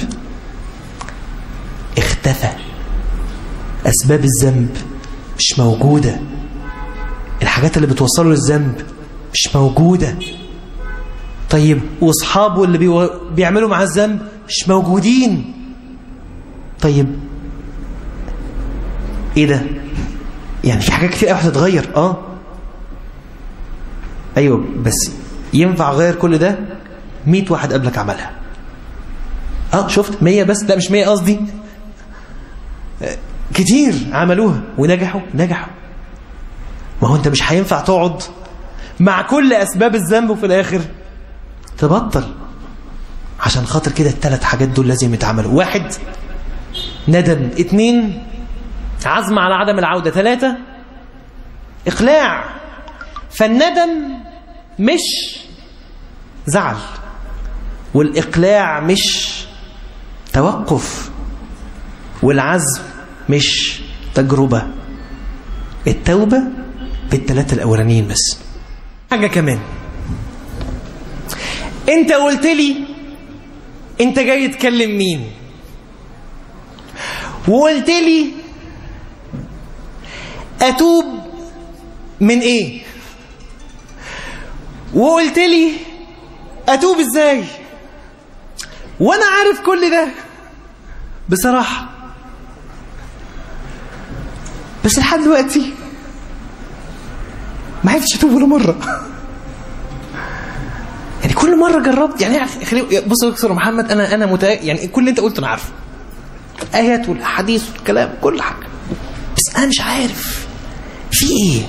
اختفى أسباب الذنب مش موجودة الحاجات اللي بتوصله للذنب مش موجودة طيب واصحابه اللي بيو... بيعملوا مع الذنب مش موجودين طيب ايه ده يعني في حاجات كتير قوي هتتغير اه ايوه بس ينفع غير كل ده 100 واحد قبلك عملها اه شفت 100 بس لا مش 100 قصدي كتير عملوها ونجحوا نجحوا ما هو انت مش هينفع تقعد مع كل اسباب الذنب وفي الاخر تبطل عشان خاطر كده الثلاث حاجات دول لازم يتعملوا واحد ندم اتنين عزم على عدم العودة ثلاثة إقلاع فالندم مش زعل والإقلاع مش توقف والعزم مش تجربة التوبة بالثلاثة الأولانيين بس حاجة كمان انت قلت لي انت جاي تكلم مين وقلت لي اتوب من ايه وقلت لي اتوب ازاي وانا عارف كل ده بصراحة بس لحد دلوقتي ما عرفتش اتوب ولا مرة يعني كل مرة جربت يعني خلي بص يا دكتور محمد انا انا متأكد يعني كل اللي انت قلته انا عارفه الايات والاحاديث والكلام كل حاجة بس انا مش عارف في ايه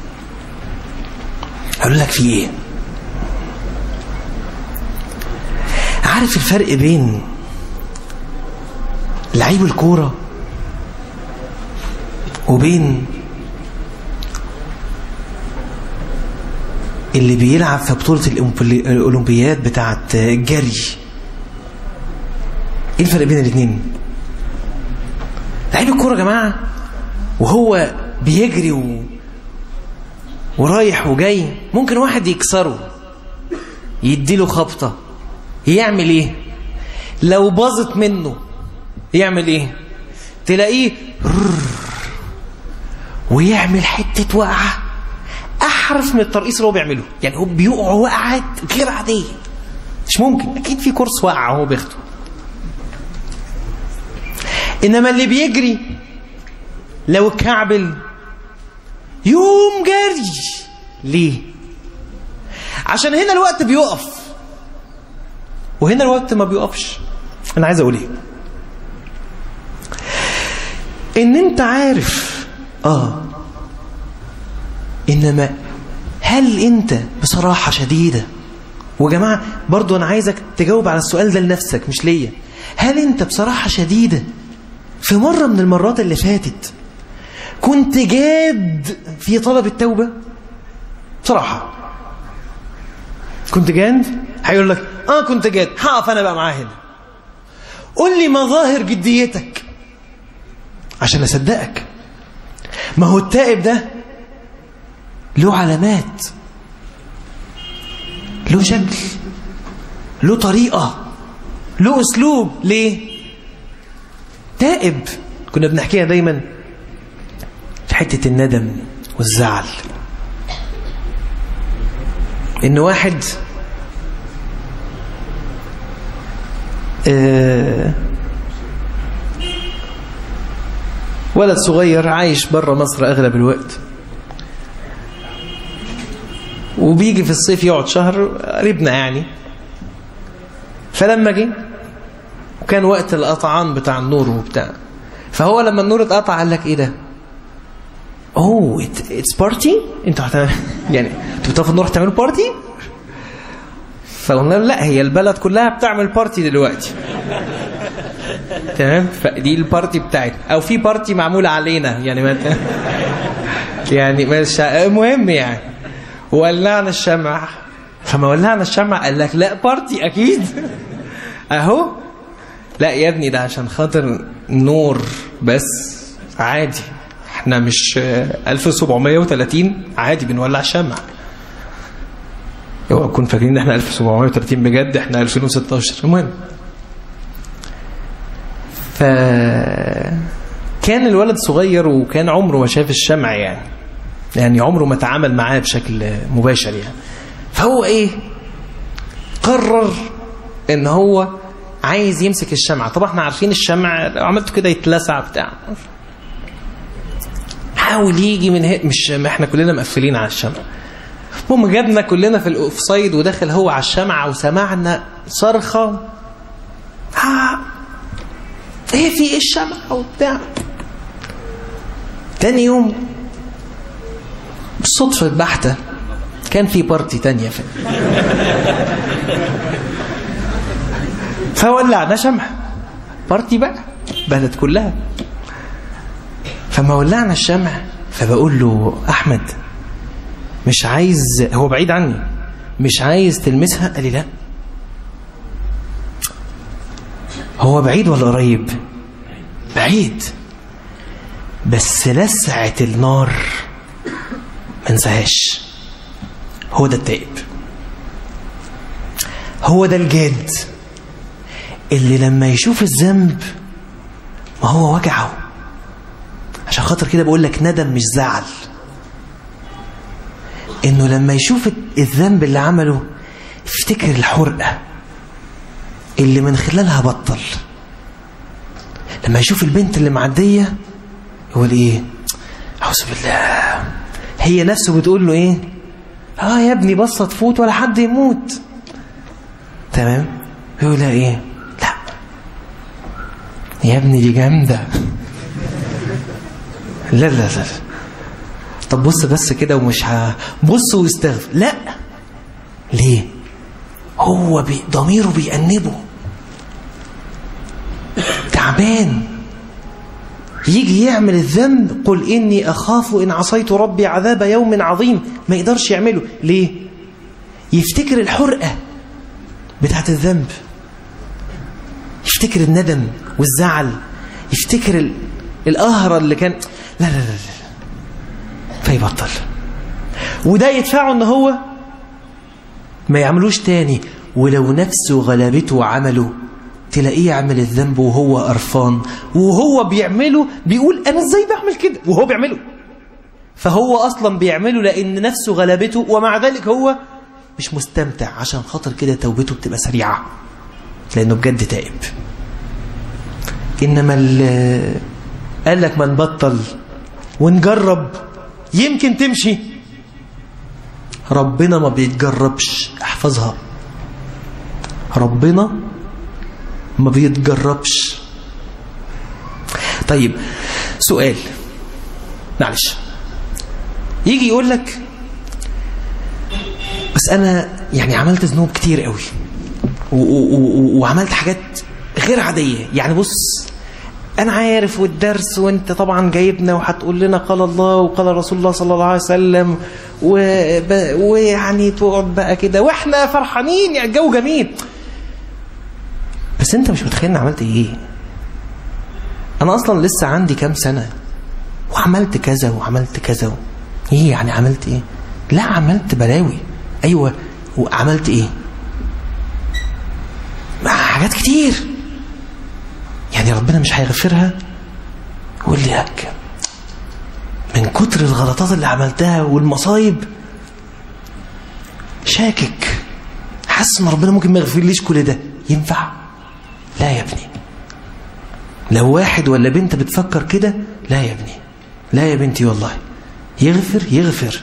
اقول لك في ايه عارف الفرق بين لعيب الكورة وبين اللي بيلعب في بطولة الأولمبياد بتاعت الجري ايه الفرق بين الاثنين لعيب الكورة يا جماعة وهو بيجري و... ورايح وجاي ممكن واحد يكسره يديله خبطة يعمل ايه لو باظت منه يعمل ايه تلاقيه ويعمل حتة وقعة احرف من الترقيص اللي هو بيعمله يعني هو بيقع وقعات غير عادية مش ممكن اكيد في كورس وقع هو بياخده انما اللي بيجري لو اتكعبل يوم جري ليه عشان هنا الوقت بيقف وهنا الوقت ما بيقفش انا عايز اقول ايه ان انت عارف اه انما هل انت بصراحة شديدة وجماعة برضو انا عايزك تجاوب على السؤال ده لنفسك مش ليا هل انت بصراحة شديدة في مرة من المرات اللي فاتت كنت جاد في طلب التوبة بصراحة كنت جاد هيقول لك اه كنت جاد هقف انا بقى معاه هنا قول لي مظاهر جديتك عشان اصدقك ما هو التائب ده له علامات له شكل له طريقة له اسلوب ليه تائب كنا بنحكيها دايما في حتة الندم والزعل ان واحد آه ولد صغير عايش بره مصر أغلب الوقت وبيجي في الصيف يقعد شهر قريبنا يعني فلما جه وكان وقت القطعان بتاع النور وبتاع فهو لما النور اتقطع قال لك ايه ده اوه اتس بارتي انتوا هتعملوا يعني انتوا بتقفوا النور هتعملوا بارتي فقلنا له لا هي البلد كلها بتعمل بارتي دلوقتي تمام فدي البارتي بتاعتنا او في بارتي معموله علينا يعني ما يعني مش المهم يعني ولعنا الشمع فما ولعنا الشمع قال لك لا بارتي اكيد اهو لا يا ابني ده عشان خاطر نور بس عادي احنا مش 1730 عادي بنولع الشمع اوعوا تكونوا فاكرين ان احنا 1730 بجد احنا 2016 المهم ف كان الولد صغير وكان عمره ما شاف الشمع يعني يعني عمره ما تعامل معاه بشكل مباشر يعني فهو ايه قرر ان هو عايز يمسك الشمعة طبعا احنا عارفين الشمع لو عملته كده يتلسع بتاع حاول يجي من هنا مش ما احنا كلنا مقفلين على الشمع المهم جابنا كلنا في الاوفسايد ودخل هو على الشمعة وسمعنا صرخة آه ايه في ايه الشمعة وبتاع تاني يوم بالصدفة البحتة كان في بارتي تانية في فولعنا شمع بارتي بقى بلد كلها فما ولعنا الشمع فبقول له احمد مش عايز هو بعيد عني مش عايز تلمسها قال لي لا هو بعيد ولا قريب بعيد بس لسعة النار ما انساهاش هو ده التائب هو ده الجاد اللي لما يشوف الذنب ما هو وجعه عشان خاطر كده بقول لك ندم مش زعل انه لما يشوف الذنب اللي عمله يفتكر الحرقة اللي من خلالها بطل لما يشوف البنت اللي معدية يقول ايه اعوذ بالله هي نفسه بتقول له ايه اه يا ابني بصة تفوت ولا حد يموت تمام يقول لها ايه لا يا ابني دي جامدة لا لا لا طب بص بس كده ومش ه... بص واستغفر لا ليه هو بي... ضميره بيأنبه تعبان يجي يعمل الذنب قل إني أخاف إن عصيت ربي عذاب يوم عظيم ما يقدرش يعمله ليه يفتكر الحرقة بتاعت الذنب يفتكر الندم والزعل يفتكر ال... القهرة اللي كان لا لا لا, لا. فيبطل وده يدفعه ان هو ما يعملوش تاني ولو نفسه غلبته وعمله تلاقيه يعمل الذنب وهو قرفان وهو بيعمله بيقول انا ازاي بعمل كده وهو بيعمله فهو اصلا بيعمله لان نفسه غلبته ومع ذلك هو مش مستمتع عشان خاطر كده توبته بتبقى سريعه لانه بجد تائب انما اللي قال لك ما نبطل ونجرب يمكن تمشي ربنا ما بيتجربش احفظها ربنا ما بيتجربش طيب سؤال معلش يجي يقول لك بس انا يعني عملت ذنوب كتير قوي و و و وعملت حاجات غير عاديه يعني بص انا عارف والدرس وانت طبعا جايبنا وهتقول لنا قال الله وقال رسول الله صلى الله عليه وسلم وب... ويعني تقعد بقى كده واحنا فرحانين يعني الجو جميل بس انت مش متخيل انا عملت ايه انا اصلا لسه عندي كام سنه وعملت كذا وعملت كذا و... ايه يعني عملت ايه لا عملت بلاوي ايوه وعملت ايه حاجات كتير يعني ربنا مش هيغفرها يقول لي لك من كتر الغلطات اللي عملتها والمصايب شاكك حاسس ان ربنا ممكن ما يغفرليش كل ده ينفع لا يا ابني لو واحد ولا بنت بتفكر كده لا يا ابني لا يا بنتي والله يغفر يغفر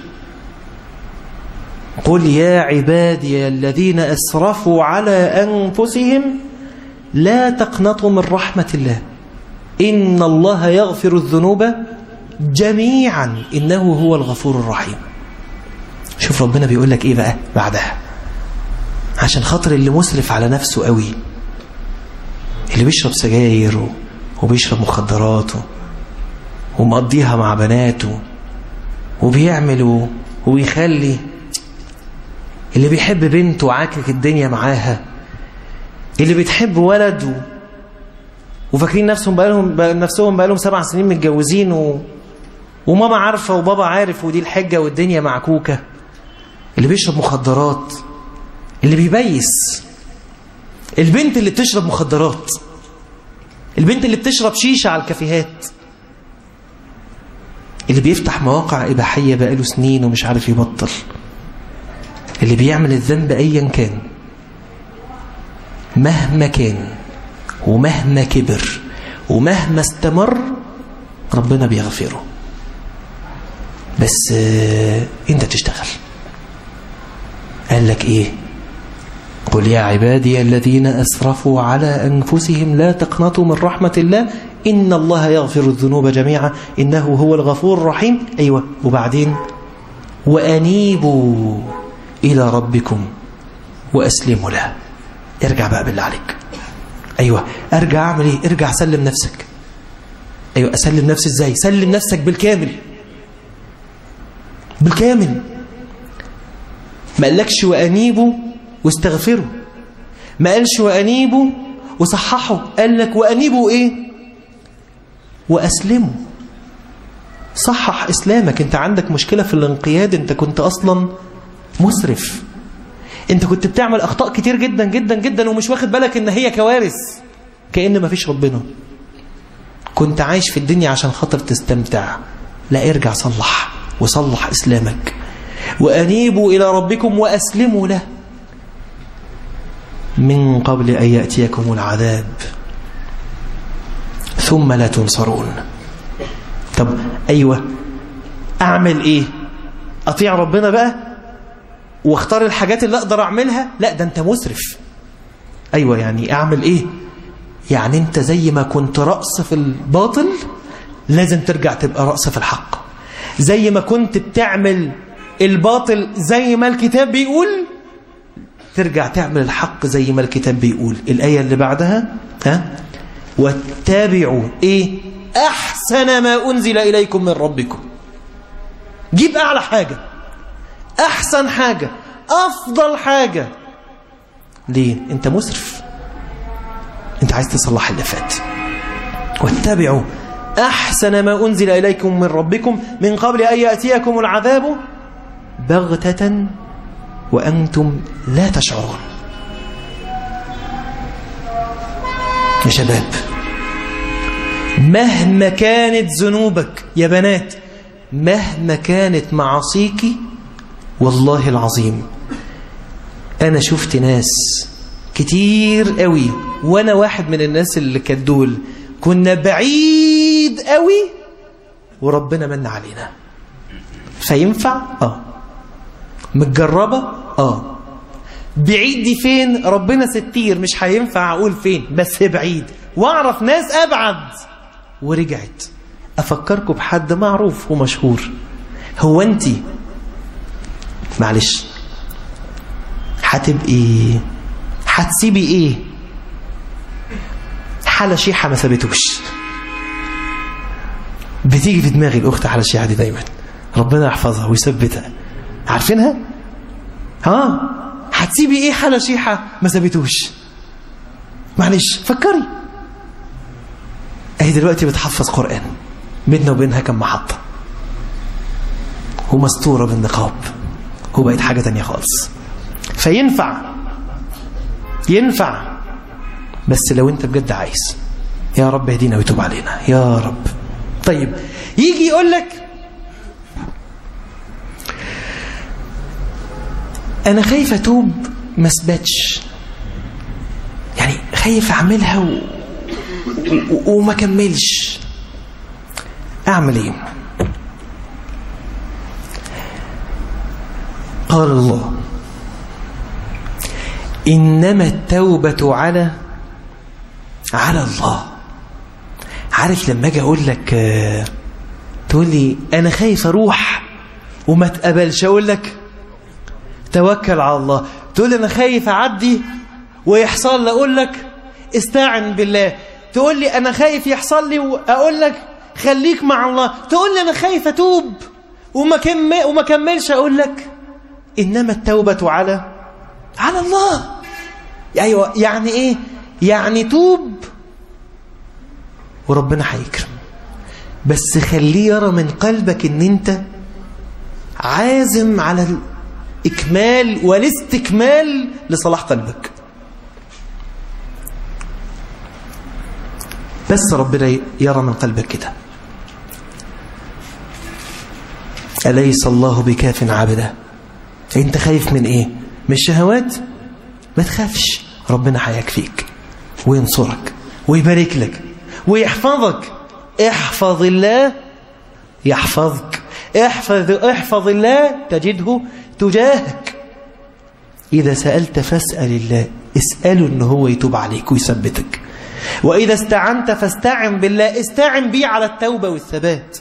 قل يا عبادي الذين أسرفوا على أنفسهم لا تقنطوا من رحمة الله إن الله يغفر الذنوب جميعا إنه هو الغفور الرحيم شوف ربنا بيقول لك إيه بقى بعدها عشان خاطر اللي مسرف على نفسه قوي اللي بيشرب سجاير وبيشرب مخدرات ومقضيها مع بناته وبيعمل وبيخلي اللي بيحب بنته وعاكك الدنيا معاها اللي بتحب ولد وفاكرين نفسهم بقالهم نفسهم بقالهم سبع سنين متجوزين و... وماما عارفة وبابا عارف ودي الحجة والدنيا معكوكة اللي بيشرب مخدرات اللي بيبيس البنت اللي بتشرب مخدرات البنت اللي بتشرب شيشة على الكافيهات اللي بيفتح مواقع إباحية بقاله سنين ومش عارف يبطل اللي بيعمل الذنب أيا كان مهما كان ومهما كبر ومهما استمر ربنا بيغفره بس انت تشتغل قال لك ايه قل يا عبادي الذين أسرفوا على أنفسهم لا تقنطوا من رحمة الله إن الله يغفر الذنوب جميعا إنه هو الغفور الرحيم أيوة وبعدين وأنيبوا إلى ربكم وأسلموا له ارجع بقى بالله عليك أيوة أرجع أعمل إيه ارجع سلم نفسك أيوة أسلم نفسي إزاي سلم نفسك بالكامل بالكامل ما قالكش وأنيبوا واستغفروا ما قالش وأنيبوا وصححوا قال لك وأنيبوا إيه وأسلموا صحح إسلامك أنت عندك مشكلة في الانقياد أنت كنت أصلا مسرف أنت كنت بتعمل أخطاء كتير جدا جدا جدا ومش واخد بالك إن هي كوارث كأن ما فيش ربنا كنت عايش في الدنيا عشان خاطر تستمتع لا ارجع صلح وصلح إسلامك وأنيبوا إلى ربكم وأسلموا له من قبل أن يأتيكم العذاب ثم لا تنصرون طب أيوة أعمل إيه أطيع ربنا بقى واختار الحاجات اللي أقدر أعملها لا ده أنت مسرف أيوة يعني أعمل إيه يعني أنت زي ما كنت رأس في الباطل لازم ترجع تبقى رأس في الحق زي ما كنت بتعمل الباطل زي ما الكتاب بيقول ترجع تعمل الحق زي ما الكتاب بيقول الآية اللي بعدها ها واتبعوا ايه احسن ما انزل اليكم من ربكم جيب اعلى حاجة احسن حاجة افضل حاجة ليه انت مسرف انت عايز تصلح اللي فات واتبعوا احسن ما انزل اليكم من ربكم من قبل ان ياتيكم العذاب بغتة وانتم لا تشعرون يا شباب مهما كانت ذنوبك يا بنات مهما كانت معاصيك والله العظيم أنا شفت ناس كتير قوي وأنا واحد من الناس اللي كانت دول كنا بعيد قوي وربنا من علينا فينفع؟ آه متجربة؟ آه بعيد دي فين ربنا ستير مش هينفع اقول فين بس بعيد واعرف ناس ابعد ورجعت افكركم بحد معروف ومشهور هو انت معلش هتبقي هتسيبي ايه حالة شيحة ما سابتوش بتيجي في دماغي الاخت حالة شيحة دي دايما ربنا يحفظها ويثبتها عارفينها ها هتسيبي ايه حالة شيحة ما سابتوش معلش فكري اهي دلوقتي بتحفظ قرآن بيننا وبينها كم محطة ومستورة بالنقاب وبقت حاجة تانية خالص فينفع ينفع بس لو انت بجد عايز يا رب اهدينا ويتوب علينا يا رب طيب يجي يقول لك انا خايف اتوب ما اثبتش يعني خايف اعملها و... و... وما كملش اعمل ايه قال الله انما التوبه على على الله عارف لما اجي اقول لك آه، تقول لي انا خايف اروح وما تقبلش اقول لك توكل على الله تقول لي انا خايف اعدي ويحصل لي اقول لك استعن بالله تقول لي انا خايف يحصل لي واقول لك خليك مع الله تقول لي انا خايف اتوب وما كمل وما كملش اقول لك انما التوبه على على الله ايوه يعني ايه يعني توب وربنا هيكرم بس خليه يرى من قلبك ان انت عازم على الإكمال والاستكمال لصلاح قلبك بس ربنا يرى من قلبك كده أليس الله بكاف عبده انت خايف من ايه من الشهوات ما تخافش ربنا هيكفيك وينصرك ويبارك لك ويحفظك احفظ الله يحفظك احفظ احفظ الله تجده تجاهك إذا سألت فاسأل الله اسأله أنه هو يتوب عليك ويثبتك وإذا استعنت فاستعن بالله استعن بيه على التوبة والثبات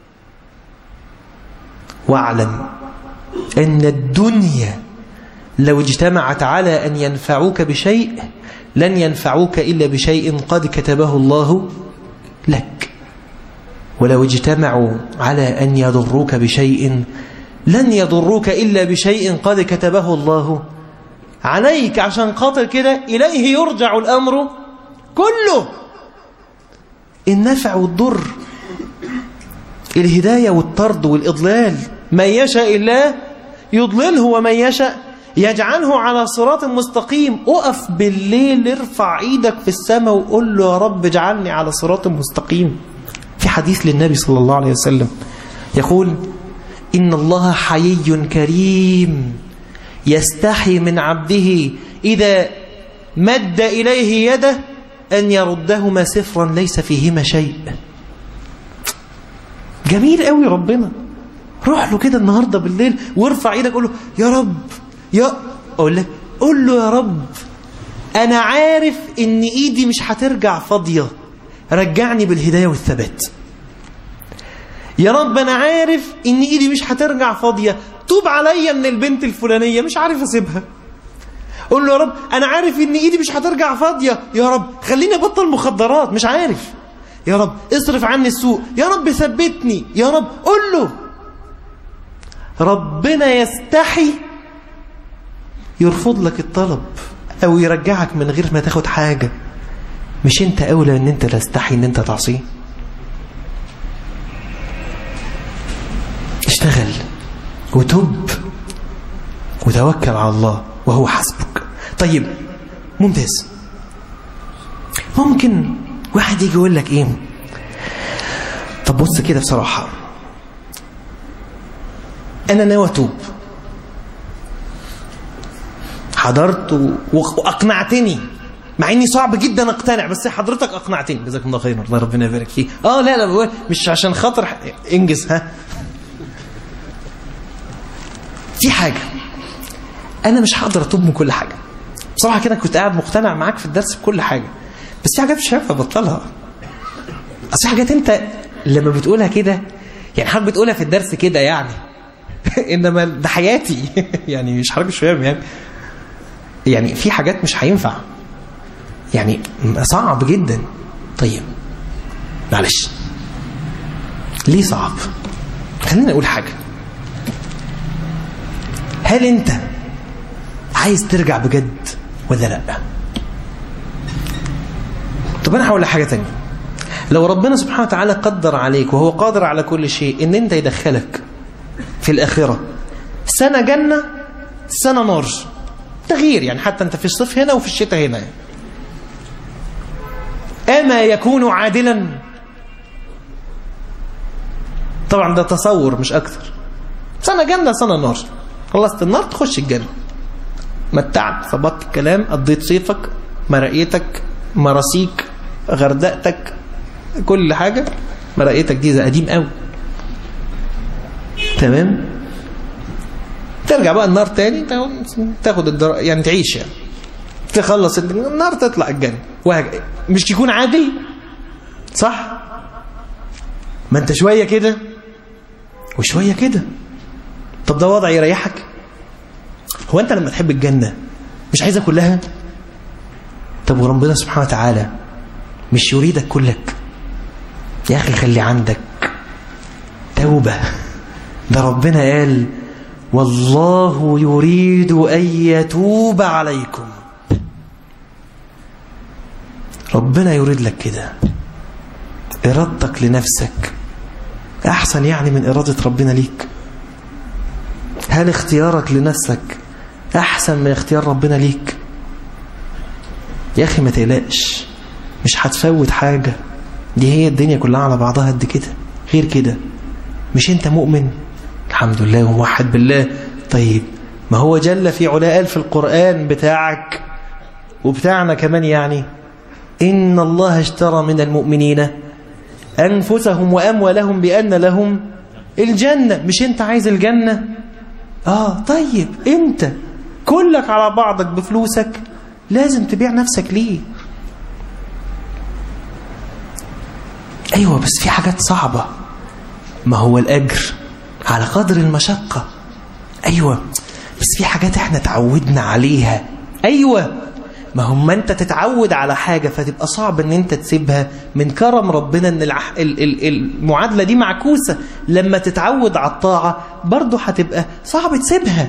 واعلم أن الدنيا لو اجتمعت على أن ينفعوك بشيء لن ينفعوك إلا بشيء قد كتبه الله لك ولو اجتمعوا على أن يضروك بشيء لن يضروك إلا بشيء قد كتبه الله عليك عشان خاطر كده إليه يرجع الأمر كله النفع والضر الهداية والطرد والإضلال من يشاء الله يضلله ومن يشاء يجعله على صراط مستقيم اقف بالليل ارفع ايدك في السماء وقول له يا رب اجعلني على صراط مستقيم في حديث للنبي صلى الله عليه وسلم يقول إن الله حيي كريم يستحي من عبده إذا مد إليه يده أن يردهما صفرا ليس فيهما شيء جميل قوي ربنا روح له كده النهاردة بالليل وارفع ايدك قول له يا رب يا أقول لك قول له يا رب أنا عارف إن إيدي مش هترجع فاضية رجعني بالهداية والثبات يا رب أنا عارف إن إيدي مش هترجع فاضية توب عليا من البنت الفلانية مش عارف أسيبها قول له يا رب أنا عارف إن إيدي مش هترجع فاضية يا رب خليني أبطل مخدرات مش عارف يا رب اصرف عني السوء يا رب ثبتني يا رب قول له ربنا يستحي يرفض لك الطلب أو يرجعك من غير ما تاخد حاجة مش انت أولى ان انت تستحي ان انت تعصيه اشتغل وتب وتوكل على الله وهو حسبك طيب ممتاز ممكن واحد يجي يقول لك ايه طب بص كده بصراحة انا ناوي اتوب حضرت واقنعتني مع اني صعب جدا اقتنع بس حضرتك اقنعتني جزاك الله خير الله ربنا يبارك فيك اه لا لا مش عشان خاطر انجز ها في حاجه انا مش هقدر اتوب من كل حاجه بصراحه كده كنت قاعد مقتنع معاك في الدرس بكل حاجه بس في حاجات مش هينفع ابطلها اصل حاجات انت لما بتقولها كده يعني حضرتك بتقولها في الدرس كده يعني انما ده حياتي يعني مش حضرتك مش فاهم يعني يعني في حاجات مش هينفع يعني صعب جدا طيب معلش ليه صعب خلينا نقول حاجة هل انت عايز ترجع بجد ولا لا طب انا هقول لك حاجة تانية لو ربنا سبحانه وتعالى قدر عليك وهو قادر على كل شيء ان انت يدخلك في الآخرة سنة جنة سنة نار تغيير يعني حتى انت في الصيف هنا وفي الشتاء هنا يعني. أما يكون عادلا طبعا ده تصور مش أكثر سنة جنة سنة نار خلصت النار تخش الجنة متعت ظبطت الكلام قضيت صيفك مرقيتك مراسيك غردقتك كل حاجة مرقيتك دي ده قديم قوي تمام ترجع بقى النار تاني تاخد الدر... يعني تعيش يعني تخلص النار تطلع الجنة وهج... مش تكون عادل صح ما انت شوية كده وشوية كده طب ده وضع يريحك هو انت لما تحب الجنة مش عايزها كلها طب وربنا سبحانه وتعالى مش يريدك كلك يا أخي خلي عندك توبة ده ربنا قال والله يريد أن يتوب عليكم ربنا يريد لك كده إرادتك لنفسك أحسن يعني من إرادة ربنا ليك هل اختيارك لنفسك أحسن من اختيار ربنا ليك يا أخي ما تقلقش مش هتفوت حاجة دي هي الدنيا كلها على بعضها قد كده غير كده مش انت مؤمن الحمد لله وموحد بالله طيب ما هو جل في علاء قال في القرآن بتاعك وبتاعنا كمان يعني إن الله اشترى من المؤمنين أنفسهم وأموالهم بأن لهم الجنة مش انت عايز الجنة آه طيب انت كلك على بعضك بفلوسك لازم تبيع نفسك ليه أيوة بس في حاجات صعبة ما هو الأجر على قدر المشقة أيوة بس في حاجات احنا تعودنا عليها أيوة ما هم انت تتعود على حاجة فتبقى صعب ان انت تسيبها من كرم ربنا ان الع... ال... ال... المعادلة دي معكوسة لما تتعود على الطاعة برضو هتبقى صعب تسيبها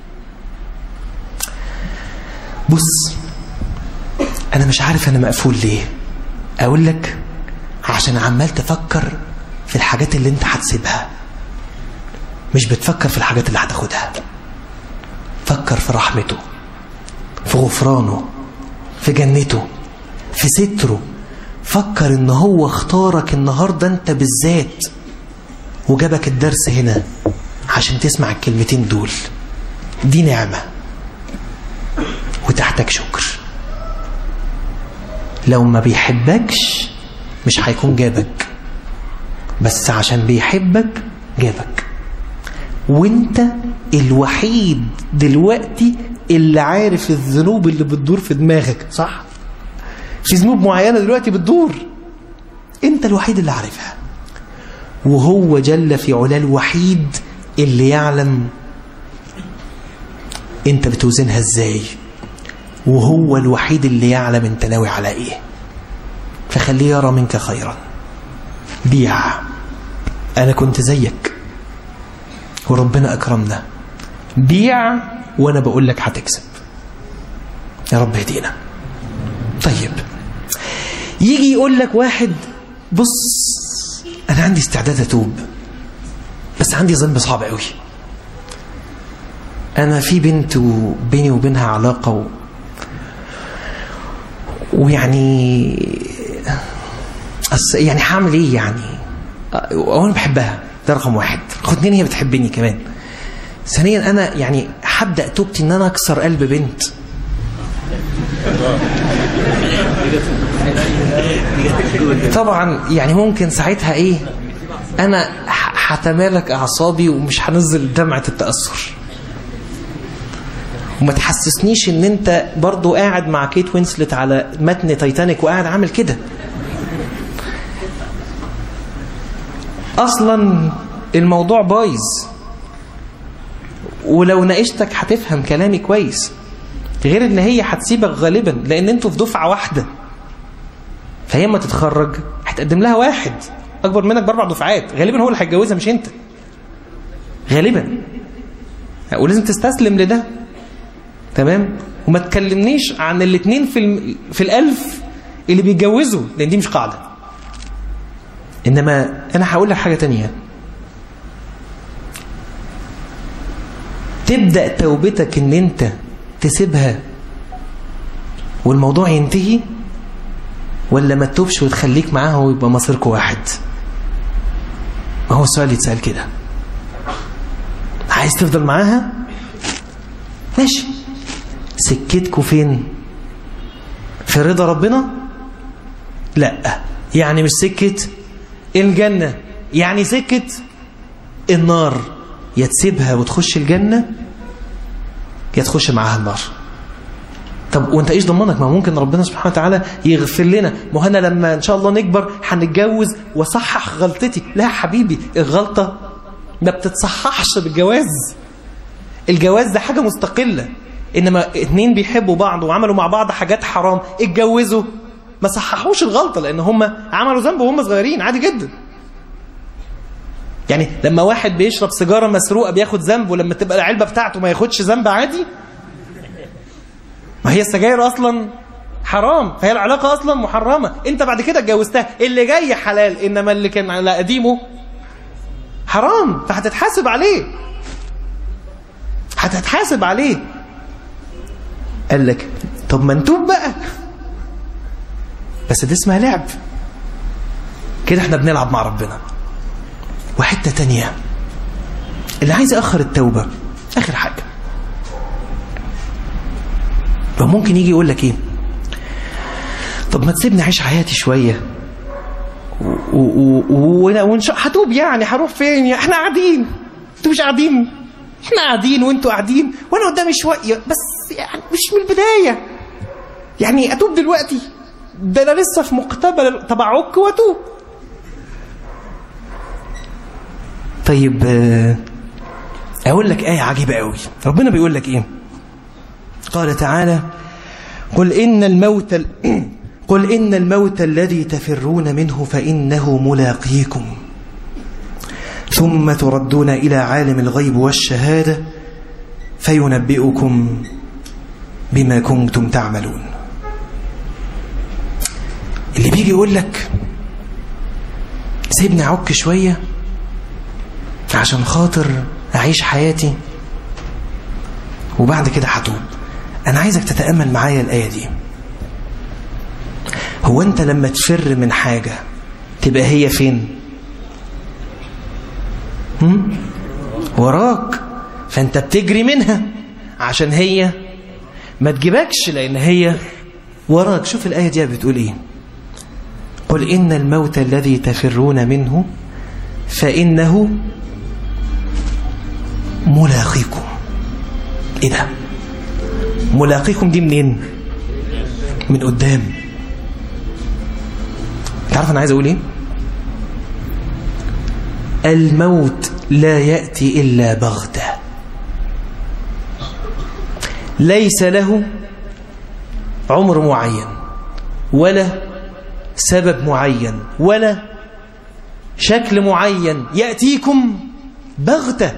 بص انا مش عارف انا مقفول ليه اقول لك عشان عمال تفكر في الحاجات اللي انت هتسيبها مش بتفكر في الحاجات اللي هتاخدها فكر في رحمته في غفرانه في جنته في ستره فكر ان هو اختارك النهاردة انت بالذات وجابك الدرس هنا عشان تسمع الكلمتين دول دي نعمة وتحتاج شكر لو ما بيحبكش مش هيكون جابك بس عشان بيحبك جابك وانت الوحيد دلوقتي اللي عارف الذنوب اللي بتدور في دماغك صح في ذنوب معينة دلوقتي بتدور انت الوحيد اللي عارفها وهو جل في علاه الوحيد اللي يعلم انت بتوزنها ازاي وهو الوحيد اللي يعلم انت ناوي على ايه فخليه يرى منك خيرا بيع انا كنت زيك وربنا اكرمنا بيع وانا بقول لك هتكسب يا رب اهدينا طيب يجي يقول لك واحد بص انا عندي استعداد اتوب بس عندي ذنب صعب قوي انا في بنت وبيني وبينها علاقه و... ويعني أص... يعني هعمل ايه يعني وانا بحبها ده رقم واحد رقم اتنين هي بتحبني كمان ثانيا انا يعني هبدا توبتي ان انا اكسر قلب بنت طبعا يعني ممكن ساعتها ايه انا هتمالك اعصابي ومش هنزل دمعه التاثر وما تحسسنيش ان انت برضو قاعد مع كيت وينسلت على متن تايتانيك وقاعد عامل كده اصلا الموضوع بايظ ولو ناقشتك هتفهم كلامي كويس غير ان هي هتسيبك غالبا لان انتوا في دفعه واحده فهي ما تتخرج هتقدم لها واحد اكبر منك باربع دفعات غالبا هو اللي هيتجوزها مش انت غالبا ولازم تستسلم لده تمام وما تكلمنيش عن الاثنين في الم... في الالف اللي بيتجوزوا لان دي مش قاعده انما انا هقول لك حاجه تانية تبدا توبتك ان انت تسيبها والموضوع ينتهي ولا ما تتوبش وتخليك معاها ويبقى مصيركم واحد ما هو السؤال يتسأل كده عايز تفضل معاها ماشي سكتكوا فين في رضا ربنا لا يعني مش سكة الجنة يعني سكة النار يا تسيبها وتخش الجنة يا تخش معاها النار طب وانت ايش ضمنك ما ممكن ربنا سبحانه وتعالى يغفر لنا ما انا لما ان شاء الله نكبر هنتجوز واصحح غلطتي لا يا حبيبي الغلطه ما بتتصححش بالجواز الجواز ده حاجه مستقله انما اتنين بيحبوا بعض وعملوا مع بعض حاجات حرام اتجوزوا ما صححوش الغلطه لان هم عملوا ذنب وهم صغيرين عادي جدا يعني لما واحد بيشرب سيجاره مسروقه بياخد ذنب ولما تبقى العلبه بتاعته ما ياخدش ذنب عادي ما هي السجاير اصلا حرام فهي العلاقه اصلا محرمه انت بعد كده اتجوزتها اللي جاي حلال انما اللي كان على قديمه حرام فهتتحاسب عليه هتتحاسب عليه قال لك طب ما نتوب بقى بس دي اسمها لعب كده احنا بنلعب مع ربنا وحته تانية اللي عايز ياخر التوبه اخر حاجه فممكن يجي يقول لك ايه طب ما تسيبني اعيش حياتي شويه ونش... هتوب يعني هروح فين احنا قاعدين انتوا مش قاعدين احنا قاعدين وانتوا قاعدين وانا قدامي شويه بس يعني مش من البدايه يعني اتوب دلوقتي ده انا لسه في مقتبل طب اعك واتوب طيب اقول لك ايه عجيبه قوي ربنا بيقول لك ايه قال تعالى قل إن الموت قل إن الموت الذي تفرون منه فإنه ملاقيكم ثم تردون إلى عالم الغيب والشهادة فينبئكم بما كنتم تعملون اللي بيجي يقول لك سيبني أعك شوية عشان خاطر أعيش حياتي وبعد كده هتوب أنا عايزك تتأمل معايا الآية دي هو أنت لما تفر من حاجة تبقى هي فين هم؟ وراك فأنت بتجري منها عشان هي ما تجيبكش لأن هي وراك شوف الآية دي بتقول إيه قل إن الموت الذي تفرون منه فإنه ملاقيكم إيه ده ملاقيكم دي منين من قدام تعرف انا عايز اقول ايه الموت لا ياتي الا بغته ليس له عمر معين ولا سبب معين ولا شكل معين ياتيكم بغته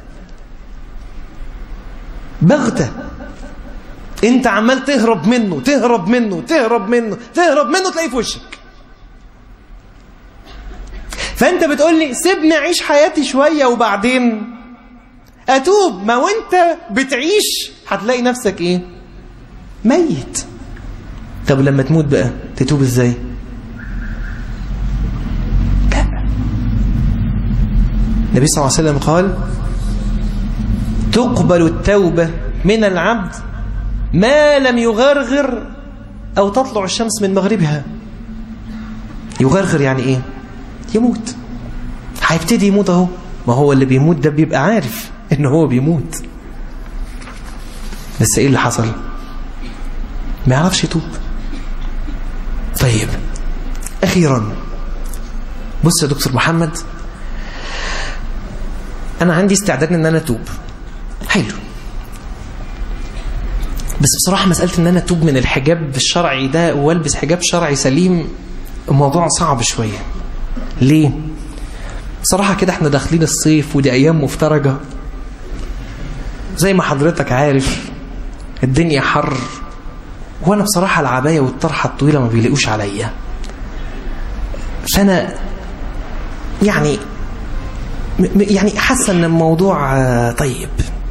بغته انت عمال تهرب منه تهرب منه تهرب منه تهرب منه تلاقيه في وشك فانت بتقول لي سيبني اعيش حياتي شويه وبعدين اتوب ما وانت بتعيش هتلاقي نفسك ايه ميت طب لما تموت بقى تتوب ازاي لا النبي صلى الله عليه وسلم قال تقبل التوبه من العبد ما لم يغرغر أو تطلع الشمس من مغربها يغرغر يعني إيه يموت هيبتدي يموت أهو ما هو اللي بيموت ده بيبقى عارف إن هو بيموت بس إيه اللي حصل ما يعرفش يتوب طيب أخيرا بص يا دكتور محمد أنا عندي استعداد إن أنا أتوب حلو بس بصراحة مسألة ان انا اتوب من الحجاب الشرعي ده والبس حجاب شرعي سليم الموضوع صعب شوية ليه؟ بصراحة كده احنا داخلين الصيف ودي ايام مفترجة زي ما حضرتك عارف الدنيا حر وانا بصراحة العباية والطرحة الطويلة ما بيلاقوش عليا فانا يعني يعني حاسة ان الموضوع طيب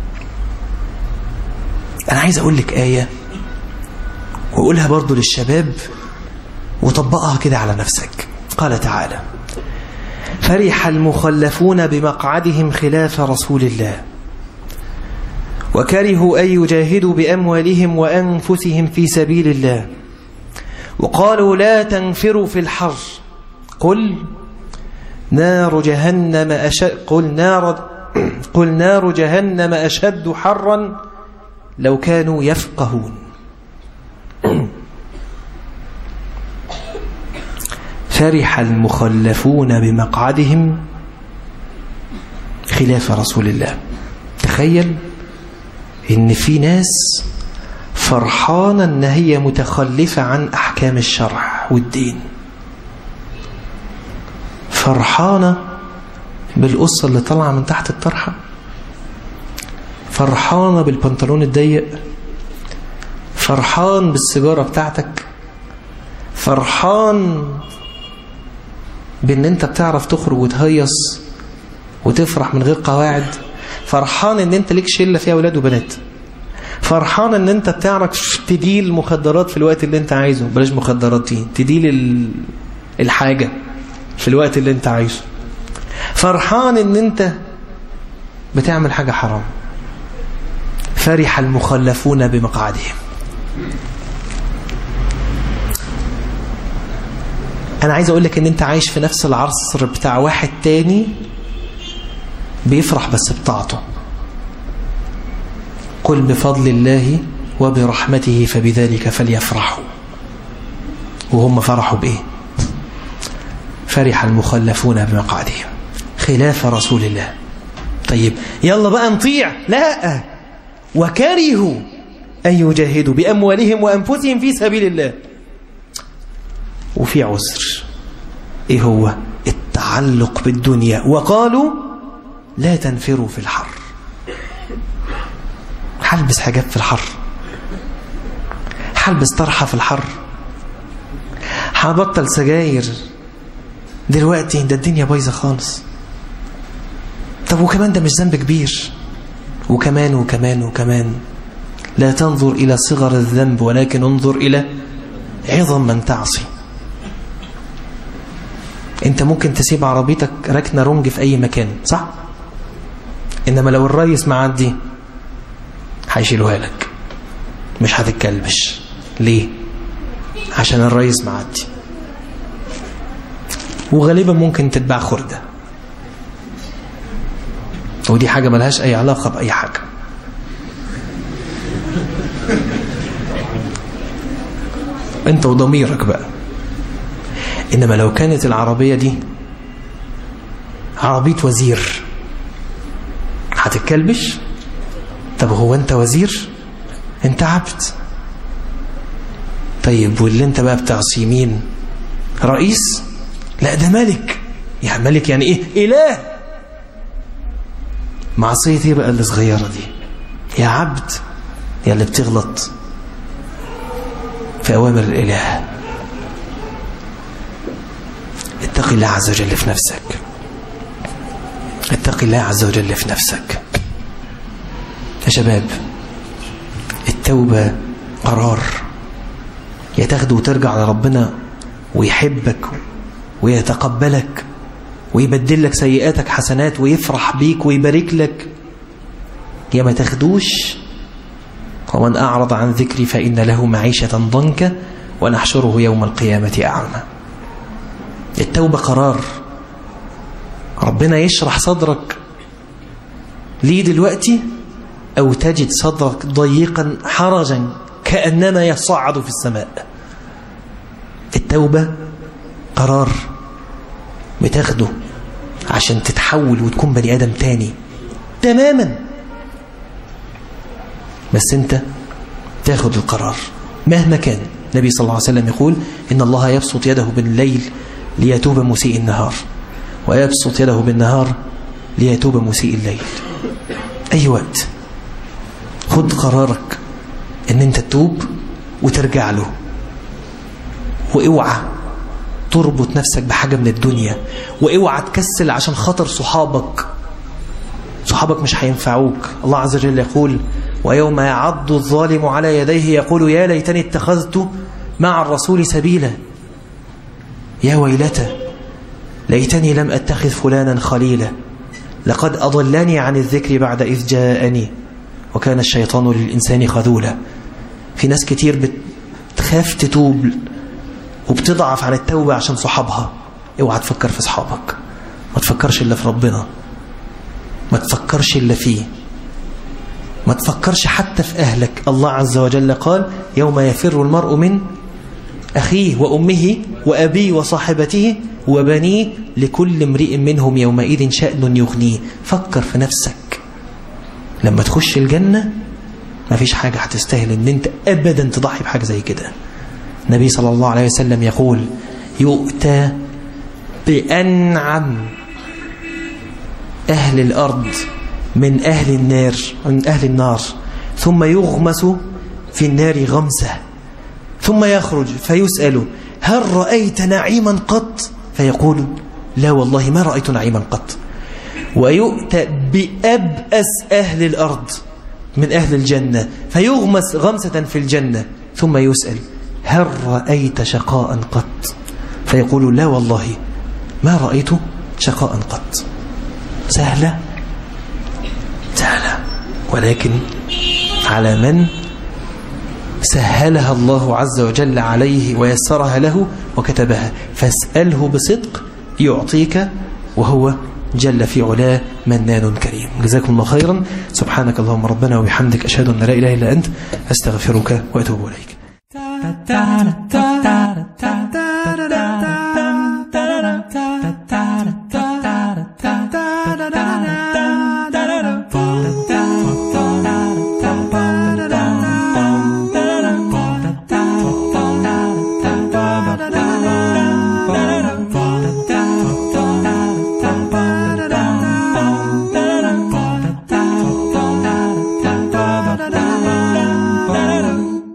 أنا عايز أقول لك آية وأقولها برضو للشباب وطبقها كده على نفسك قال تعالى فرح المخلفون بمقعدهم خلاف رسول الله وكرهوا أن يجاهدوا بأموالهم وأنفسهم في سبيل الله وقالوا لا تنفروا في الحر قل نار جهنم أشد قل نار قل نار جهنم أشد حرا لو كانوا يفقهون فرح المخلفون بمقعدهم خلاف رسول الله تخيل ان في ناس فرحانة ان هي متخلفة عن احكام الشرع والدين فرحانة بالقصة اللي طالعة من تحت الطرحة فرحانة بالبنطلون الضيق فرحان بالسيجارة بتاعتك فرحان بان انت بتعرف تخرج وتهيص وتفرح من غير قواعد فرحان ان انت ليك شله فيها اولاد وبنات فرحان ان انت بتعرف تديل مخدرات في الوقت اللي انت عايزه بلاش مخدرات دي تديل ال... الحاجه في الوقت اللي انت عايزه فرحان ان انت بتعمل حاجه حرام فرح المخلفون بمقعدهم انا عايز اقول لك ان انت عايش في نفس العصر بتاع واحد تاني بيفرح بس بطاعته قل بفضل الله وبرحمته فبذلك فليفرحوا وهم فرحوا بايه فرح المخلفون بمقعدهم خلاف رسول الله طيب يلا بقى نطيع لا وكرهوا أن يجاهدوا بأموالهم وأنفسهم في سبيل الله وفي عسر إيه هو التعلق بالدنيا وقالوا لا تنفروا في الحر هلبس حاجات في الحر هلبس طرحة في الحر هبطل سجاير دلوقتي ده الدنيا بايظة خالص طب وكمان ده مش ذنب كبير وكمان وكمان وكمان لا تنظر إلى صغر الذنب ولكن انظر إلى عظم من تعصي انت ممكن تسيب عربيتك ركنة رنج في أي مكان صح؟ إنما لو الريس معدي هيشيلوها لك مش هتتكلبش ليه؟ عشان الريس معدي وغالبا ممكن تتباع خردة ودي حاجة ملهاش أي علاقة بأي حاجة انت وضميرك بقى انما لو كانت العربية دي عربية وزير هتتكلبش طب هو انت وزير انت عبد طيب واللي انت بقى بتعصي مين رئيس لا ده ملك يا ملك يعني ايه اله معصية ايه بقى اللي صغيرة دي يا عبد يا اللي بتغلط في أوامر الإله اتق الله عز وجل في نفسك اتق الله عز وجل في نفسك يا شباب التوبة قرار يا تاخده وترجع لربنا ويحبك ويتقبلك ويبدل لك سيئاتك حسنات ويفرح بيك ويبارك لك يا ما تاخدوش ومن أعرض عن ذكري فإن له معيشة ضنكا ونحشره يوم القيامة أعمى التوبة قرار ربنا يشرح صدرك ليه دلوقتي أو تجد صدرك ضيقا حرجا كأنما يصعد في السماء التوبة قرار بتاخده عشان تتحول وتكون بني آدم تاني تماما بس انت تاخد القرار مهما كان النبي صلى الله عليه وسلم يقول إن الله يبسط يده بالليل ليتوب مسيء النهار ويبسط يده بالنهار ليتوب مسيء الليل أي وقت خد قرارك ان انت تتوب وترجع له واوعى تربط نفسك بحاجة من الدنيا واوعى تكسل عشان خاطر صحابك صحابك مش هينفعوك الله عز وجل يقول ويوم يعض الظالم على يديه يقول يا ليتني اتخذت مع الرسول سبيلا يا ويلتى ليتني لم أتخذ فلانا خليلا لقد أضلني عن الذكر بعد إذ جاءني وكان الشيطان للإنسان خذولا في ناس كتير بتخاف تتوب وبتضعف عن التوبة عشان صحابها اوعى تفكر في صحابك ما تفكرش إلا في ربنا ما تفكرش إلا فيه ما تفكرش حتى في أهلك الله عز وجل قال يوم يفر المرء من أخيه وأمه وأبيه وصاحبته وبنيه لكل امرئ منهم يومئذ شأن يغنيه فكر في نفسك لما تخش الجنة ما فيش حاجة هتستاهل ان انت ابدا تضحي بحاجة زي كده النبي صلى الله عليه وسلم يقول يؤتى بأنعم أهل الأرض من أهل النار من أهل النار ثم يغمس في النار غمسة ثم يخرج فيسأل هل رأيت نعيما قط فيقول لا والله ما رأيت نعيما قط ويؤتى بأبأس أهل الأرض من أهل الجنة فيغمس غمسة في الجنة ثم يسأل هل رأيت شقاء قط فيقول لا والله ما رأيت شقاء قط سهلة سهلة ولكن على من سهلها الله عز وجل عليه ويسرها له وكتبها فاسأله بصدق يعطيك وهو جل في علاه منان كريم جزاكم الله خيرا سبحانك اللهم ربنا وبحمدك أشهد أن لا إله إلا أنت أستغفرك وأتوب إليك